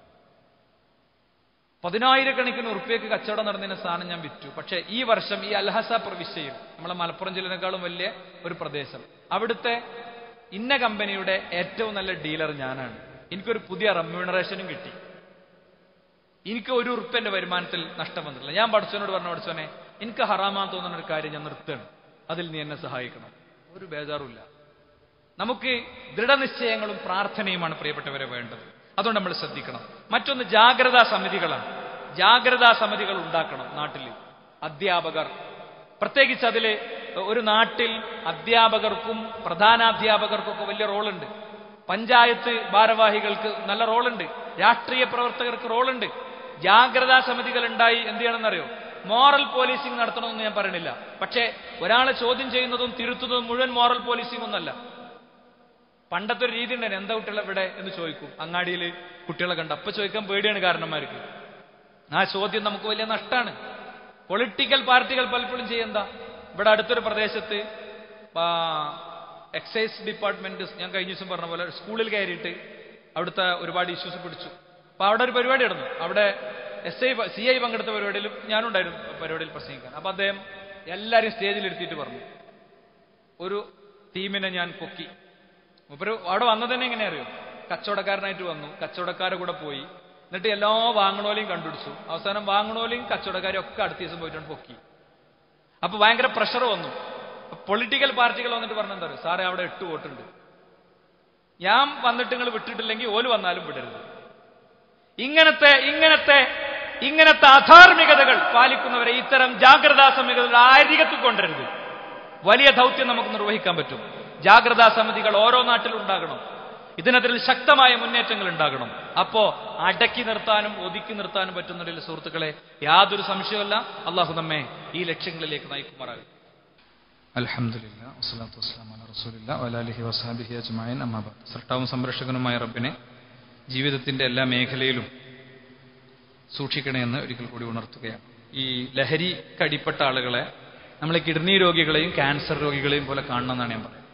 പതിനായിരക്കണക്കിന് ഉറുപ്പ്യക്ക് കച്ചവടം നടന്നതിന് സാധനം ഞാൻ വിറ്റു പക്ഷേ ഈ വർഷം ഈ അൽഹസ പ്രവിശ്യയിൽ നമ്മളെ മലപ്പുറം ജില്ലനേക്കാളും വലിയ ഒരു പ്രദേശം അവിടുത്തെ ഇന്ന കമ്പനിയുടെ ഏറ്റവും നല്ല ഡീലർ ഞാനാണ് എനിക്കൊരു പുതിയ റെമ്യൂണറേഷനും കിട്ടി എനിക്ക് ഒരു ഉറുപ്പ്യന്റെ വരുമാനത്തിൽ നഷ്ടം വന്നിട്ടില്ല ഞാൻ പഠിച്ചവനോട് പറഞ്ഞു പഠിച്ചവനെ എനിക്ക് ഹറാമാൻ തോന്നുന്ന ഒരു കാര്യം ഞാൻ നിർത്തുകയാണ് അതിൽ നീ എന്നെ സഹായിക്കണം ഒരു ബേജാറുമില്ല നമുക്ക് ദൃഢനിശ്ചയങ്ങളും പ്രാർത്ഥനയുമാണ് പ്രിയപ്പെട്ടവരെ വേണ്ടത് അതുകൊണ്ട് നമ്മൾ ശ്രദ്ധിക്കണം മറ്റൊന്ന് ജാഗ്രതാ സമിതികളാണ് ജാഗ്രതാ സമിതികൾ ഉണ്ടാക്കണം നാട്ടിൽ അധ്യാപകർ പ്രത്യേകിച്ച് അതിൽ ഒരു നാട്ടിൽ അധ്യാപകർക്കും പ്രധാനാധ്യാപകർക്കൊക്കെ വലിയ റോളുണ്ട് പഞ്ചായത്ത് ഭാരവാഹികൾക്ക് നല്ല റോളുണ്ട് രാഷ്ട്രീയ പ്രവർത്തകർക്ക് റോളുണ്ട് ജാഗ്രതാ സമിതികൾ ഉണ്ടായി എന്ത് ചെയ്യണമെന്നറിയോ മോറൽ പോലീസിംഗ് നടത്തണമെന്ന് ഞാൻ പറയണില്ല പക്ഷേ ഒരാളെ ചോദ്യം ചെയ്യുന്നതും തിരുത്തുന്നതും മുഴുവൻ മോറൽ പോലീസിംഗ് ഒന്നല്ല പണ്ടത്തെ ഒരു രീതി ഉണ്ടായിരുന്നു എന്താ കുട്ടികളെ ഇവിടെ എന്ന് ചോദിക്കും അങ്ങാടിയിൽ കുട്ടികളെ കണ്ട് അപ്പൊ ചോദിക്കാൻ പേടിയാണ് കാരണന്മാർക്ക് ആ ചോദ്യം നമുക്ക് വലിയ നഷ്ടമാണ് പൊളിറ്റിക്കൽ പാർട്ടികൾ പലപ്പോഴും ചെയ്യെന്താ ഇവിടെ അടുത്തൊരു പ്രദേശത്ത് ആ, എക്സൈസ് ഡിപ്പാർട്ട്മെന്റ് ഞാൻ കഴിഞ്ഞ ദിവസം പറഞ്ഞ പോലെ സ്കൂളിൽ കയറിയിട്ട് അവിടുത്തെ ഒരുപാട് ഇഷ്യൂസ് പിടിച്ചു അപ്പൊ അവിടെ ഒരു പരിപാടി നടന്നു അവിടെ എസ് ഐ സി ഐ പങ്കെടുത്ത പരിപാടിയിലും ഞാനുണ്ടായിരുന്നു പരിപാടിയിൽ പ്രസംഗിക്കാൻ അപ്പൊ അദ്ദേഹം എല്ലാവരെയും സ്റ്റേജിൽ ഇരുത്തിയിട്ട് പറഞ്ഞു ഒരു ടീമിനെ ഞാൻ പൊക്കി മൂപ്പര് അവിടെ വന്നത് തന്നെ എങ്ങനെ അറിയോ കച്ചവടക്കാരനായിട്ട് വന്നു കച്ചവടക്കാരുടെ കൂടെ പോയി എന്നിട്ട് എല്ലാ വാങ്ങണോലെയും കണ്ടുപിടിച്ചു അവസാനം വാങ്ങണോലെയും കച്ചവടക്കാരും ഒക്കെ അടുത്ത ദിവസം പോയിട്ടാണ് പൊക്കി അപ്പൊ ഭയങ്കര പ്രഷർ വന്നു പൊളിറ്റിക്കൽ പാർട്ടികൾ വന്നിട്ട് പറഞ്ഞെന്താ പറയുക സാറേ അവിടെ എട്ട് വോട്ടുണ്ട് ഞാൻ വന്നിട്ട് നിങ്ങൾ വിട്ടിട്ടില്ലെങ്കിൽ ഓല് വന്നാലും വിടരുത് ഇങ്ങനത്തെ ഇങ്ങനത്തെ ഇങ്ങനത്തെ അധാർമികതകൾ പാലിക്കുന്നവരെ ഇത്തരം ജാഗ്രതാ സമിതികൾ ആരികത്ത് കൊണ്ടരുത് വലിയ ദൗത്യം നമുക്ക് നിർവഹിക്കാൻ പറ്റും ജാഗ്രതാ സമിതികൾ ഓരോ നാട്ടിലും ഉണ്ടാകണം ഇതിനെതിരിൽ ശക്തമായ മുന്നേറ്റങ്ങൾ ഉണ്ടാകണം അപ്പോ അടക്കി നിർത്താനും ഒതുക്കി നിർത്താനും പറ്റുന്നതിൽ സുഹൃത്തുക്കളെ യാതൊരു സംശയമല്ല അള്ളാഹു നമ്മെ ഈ ലക്ഷ്യങ്ങളിലേക്ക് നയിക്കുമാറാകും അലഹമില്ല വസ്സലാത്തു വസ്സലാം അല റസൂലില്ല വലാലിഹി വസാബിഹി അജ്മായൻ അമ്മാബാദ് സൃഷ്ടാവും സംരക്ഷകനുമായ റബ്ബിനെ ജീവിതത്തിന്റെ എല്ലാ മേഖലയിലും സൂക്ഷിക്കണമെന്ന് ഒരിക്കൽ കൂടി ഉണർത്തുകയാണ് ഈ ലഹരിക്കടിപ്പെട്ട ആളുകളെ നമ്മൾ കിഡ്നി രോഗികളെയും ക്യാൻസർ രോഗികളെയും പോലെ കാണണമെന്നാണ് ഞാൻ പറയുന്നത്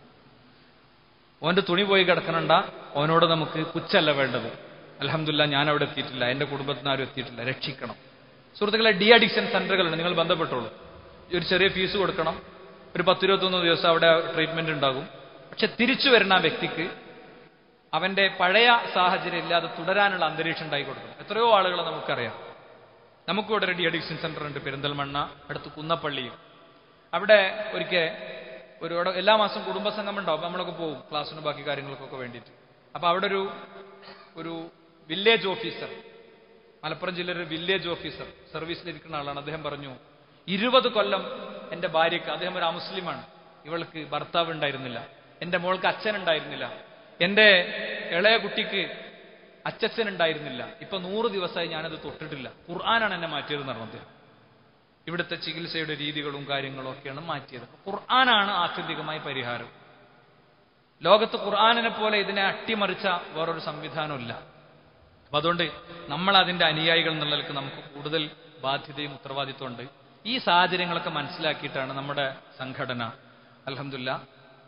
ഓന്റെ തുണി പോയി കിടക്കണണ്ട ഓനോട് നമുക്ക് പുച്ഛല്ല വേണ്ടത് അലഹമില്ല ഞാൻ അവിടെ എത്തിയിട്ടില്ല എന്റെ കുടുംബത്തിന് ആരും എത്തിയിട്ടില്ല രക്ഷിക്കണം സുഹൃത്തുക്കളെ ഡി അഡിക്ഷൻ സെന്ററുകളുണ്ട് നിങ്ങൾ ബന്ധപ്പെട്ടോളൂ ഒരു ചെറിയ ഫീസ് കൊടുക്കണം ഒരു പത്തിരുപത്തൊന്ന് ദിവസം അവിടെ ട്രീറ്റ്മെന്റ് ഉണ്ടാകും പക്ഷെ തിരിച്ചു വരുന്ന ആ വ്യക്തിക്ക് അവന്റെ പഴയ സാഹചര്യം ഇല്ലാതെ തുടരാനുള്ള അന്തരീക്ഷം ഉണ്ടായി കൊടുക്കണം എത്രയോ ആളുകളെ നമുക്കറിയാം നമുക്കും ഇവിടെ ഒരു ഡി അഡിക്ഷൻ സെന്റർ ഉണ്ട് പെരിന്തൽമണ്ണ അടുത്ത് കുന്നപ്പള്ളിയും അവിടെ ഒരിക്കൽ ഒരു ഇവിടെ എല്ലാ മാസം കുടുംബസംഗമം ഉണ്ടാവും അപ്പൊ നമ്മളൊക്കെ പോകും ക്ലാസ്സിനും ബാക്കി കാര്യങ്ങൾക്കൊക്കെ വേണ്ടിയിട്ട് അപ്പൊ അവിടെ ഒരു ഒരു വില്ലേജ് ഓഫീസർ മലപ്പുറം ജില്ലയിലെ ഒരു വില്ലേജ് ഓഫീസർ സർവീസിലിരിക്കുന്ന ആളാണ് അദ്ദേഹം പറഞ്ഞു ഇരുപത് കൊല്ലം എന്റെ ഭാര്യയ്ക്ക് അദ്ദേഹം ഒരു അമുസ്ലിമാണ് ഇവൾക്ക് ഭർത്താവ് ഉണ്ടായിരുന്നില്ല എന്റെ മോൾക്ക് അച്ഛൻ ഉണ്ടായിരുന്നില്ല എന്റെ ഇളയ കുട്ടിക്ക് അച്ഛൻ ഉണ്ടായിരുന്നില്ല ഇപ്പൊ നൂറ് ദിവസമായി ഞാനത് തൊട്ടിട്ടില്ല ഖുർആനാണ് എന്നെ മാറ്റിയതെന്ന് പറഞ്ഞു അദ്ദേഹം ഇവിടുത്തെ ചികിത്സയുടെ രീതികളും കാര്യങ്ങളും ഒക്കെയാണ് മാറ്റിയത് ഖുർആനാണ് ആത്യന്തികമായി പരിഹാരം ലോകത്ത് ഖുർആാനിനെ പോലെ ഇതിനെ അട്ടിമറിച്ച വേറൊരു സംവിധാനമില്ല അപ്പൊ അതുകൊണ്ട് നമ്മൾ അതിന്റെ അനുയായികൾ എന്നുള്ളതിലേക്ക് നമുക്ക് കൂടുതൽ ബാധ്യതയും ഉത്തരവാദിത്വമുണ്ട് ഈ സാഹചര്യങ്ങളൊക്കെ മനസ്സിലാക്കിയിട്ടാണ് നമ്മുടെ സംഘടന അലഹമില്ല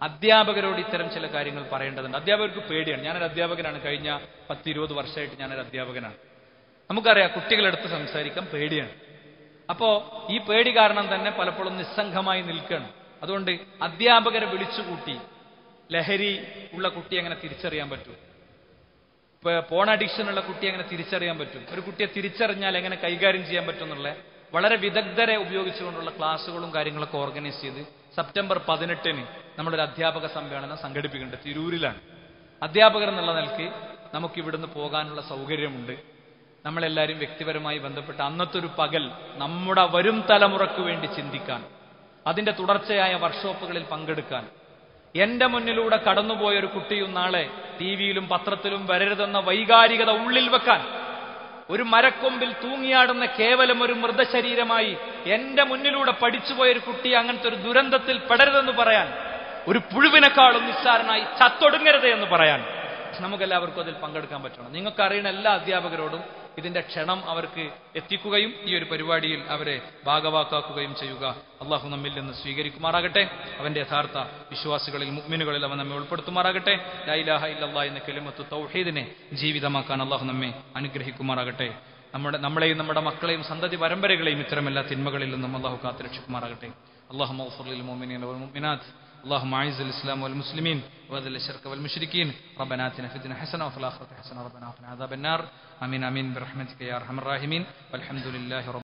അധ്യാപകരോട് ഇത്തരം ചില കാര്യങ്ങൾ പറയേണ്ടതുണ്ട് അധ്യാപകർക്ക് പേടിയാണ് ഞാനൊരു അധ്യാപകനാണ് കഴിഞ്ഞ പത്തിരുപത് വർഷമായിട്ട് ഞാനൊരു അധ്യാപകനാണ് നമുക്കറിയാം കുട്ടികളെടുത്ത് സംസാരിക്കാൻ പേടിയാണ് അപ്പോ ഈ പേടി കാരണം തന്നെ പലപ്പോഴും നിസ്സംഗമായി നിൽക്കുകയാണ് അതുകൊണ്ട് അധ്യാപകരെ വിളിച്ചുകൂട്ടി ലഹരി ഉള്ള കുട്ടി എങ്ങനെ തിരിച്ചറിയാൻ പറ്റും ഇപ്പൊ പോൺ അഡിക്ഷൻ ഉള്ള കുട്ടി എങ്ങനെ തിരിച്ചറിയാൻ പറ്റും ഒരു കുട്ടിയെ തിരിച്ചറിഞ്ഞാൽ എങ്ങനെ കൈകാര്യം ചെയ്യാൻ പറ്റും എന്നുള്ള വളരെ വിദഗ്ധരെ ഉപയോഗിച്ചുകൊണ്ടുള്ള ക്ലാസ്സുകളും കാര്യങ്ങളൊക്കെ ഓർഗനൈസ് ചെയ്ത് സെപ്റ്റംബർ പതിനെട്ടിന് നമ്മളൊരു അധ്യാപക സമ്മേളനം സംഘടിപ്പിക്കുന്നുണ്ട് തിരൂരിലാണ് അധ്യാപകർ എന്നുള്ള നിലയ്ക്ക് നമുക്ക് ഇവിടുന്ന് പോകാനുള്ള സൗകര്യമുണ്ട് നമ്മളെല്ലാവരും വ്യക്തിപരമായി ബന്ധപ്പെട്ട് അന്നത്തെ ഒരു പകൽ നമ്മുടെ വരും തലമുറയ്ക്ക് വേണ്ടി ചിന്തിക്കാൻ അതിന്റെ തുടർച്ചയായ വർക്ക്ഷോപ്പുകളിൽ പങ്കെടുക്കാൻ എന്റെ മുന്നിലൂടെ കടന്നുപോയ ഒരു കുട്ടിയും നാളെ ടി വിയിലും പത്രത്തിലും വരരുതെന്ന വൈകാരികത ഉള്ളിൽ വെക്കാൻ ഒരു മരക്കൊമ്പിൽ തൂങ്ങിയാടുന്ന കേവലം ഒരു മൃതശരീരമായി എന്റെ മുന്നിലൂടെ പഠിച്ചുപോയ ഒരു കുട്ടി അങ്ങനത്തെ ഒരു ദുരന്തത്തിൽ പെടരുതെന്ന് പറയാൻ ഒരു പുഴുവിനെക്കാളും നിസ്സാരനായി ചത്തൊടുങ്ങരുത് എന്ന് പറയാൻ നമുക്കെല്ലാവർക്കും അതിൽ പങ്കെടുക്കാൻ പറ്റണം നിങ്ങൾക്ക് അറിയുന്ന എല്ലാ അധ്യാപകരോടും ഇതിന്റെ ക്ഷണം അവർക്ക് എത്തിക്കുകയും ഈ ഒരു പരിപാടിയിൽ അവരെ ഭാഗവാക്കാക്കുകയും ചെയ്യുക അള്ളാഹു നമ്മിൽ നിന്ന് സ്വീകരിക്കുമാറാകട്ടെ അവന്റെ യഥാർത്ഥ വിശ്വാസികളിൽ മുഗ്മിനുകളിൽ അവൻ നമ്മെ ഉൾപ്പെടുത്തുമാറാകട്ടെ ലൈലാഹ ഇല്ലല്ലാ എന്ന കെലിമത്ത് തൗഹീദിനെ ജീവിതമാക്കാൻ അള്ളാഹു നമ്മെ അനുഗ്രഹിക്കുമാറാകട്ടെ നമ്മുടെ നമ്മളെയും നമ്മുടെ മക്കളെയും സന്തതി പരമ്പരകളെയും ഇത്തരം എല്ലാ തിന്മകളിൽ നിന്നും അള്ളാഹു കാത്തുരക്ഷിക്കുമാറാകട്ടെ അള്ളാഹു മുഅ്മിനീന വൽ മുഅ്മിനാത്ത് اللهم اعز الاسلام والمسلمين واذل الشرك والمشركين ربنا اتنا في الدنيا حسنه وفي الاخره حسنه ربنا وقنا عذاب النار امين امين برحمتك يا ارحم الراحمين والحمد لله رب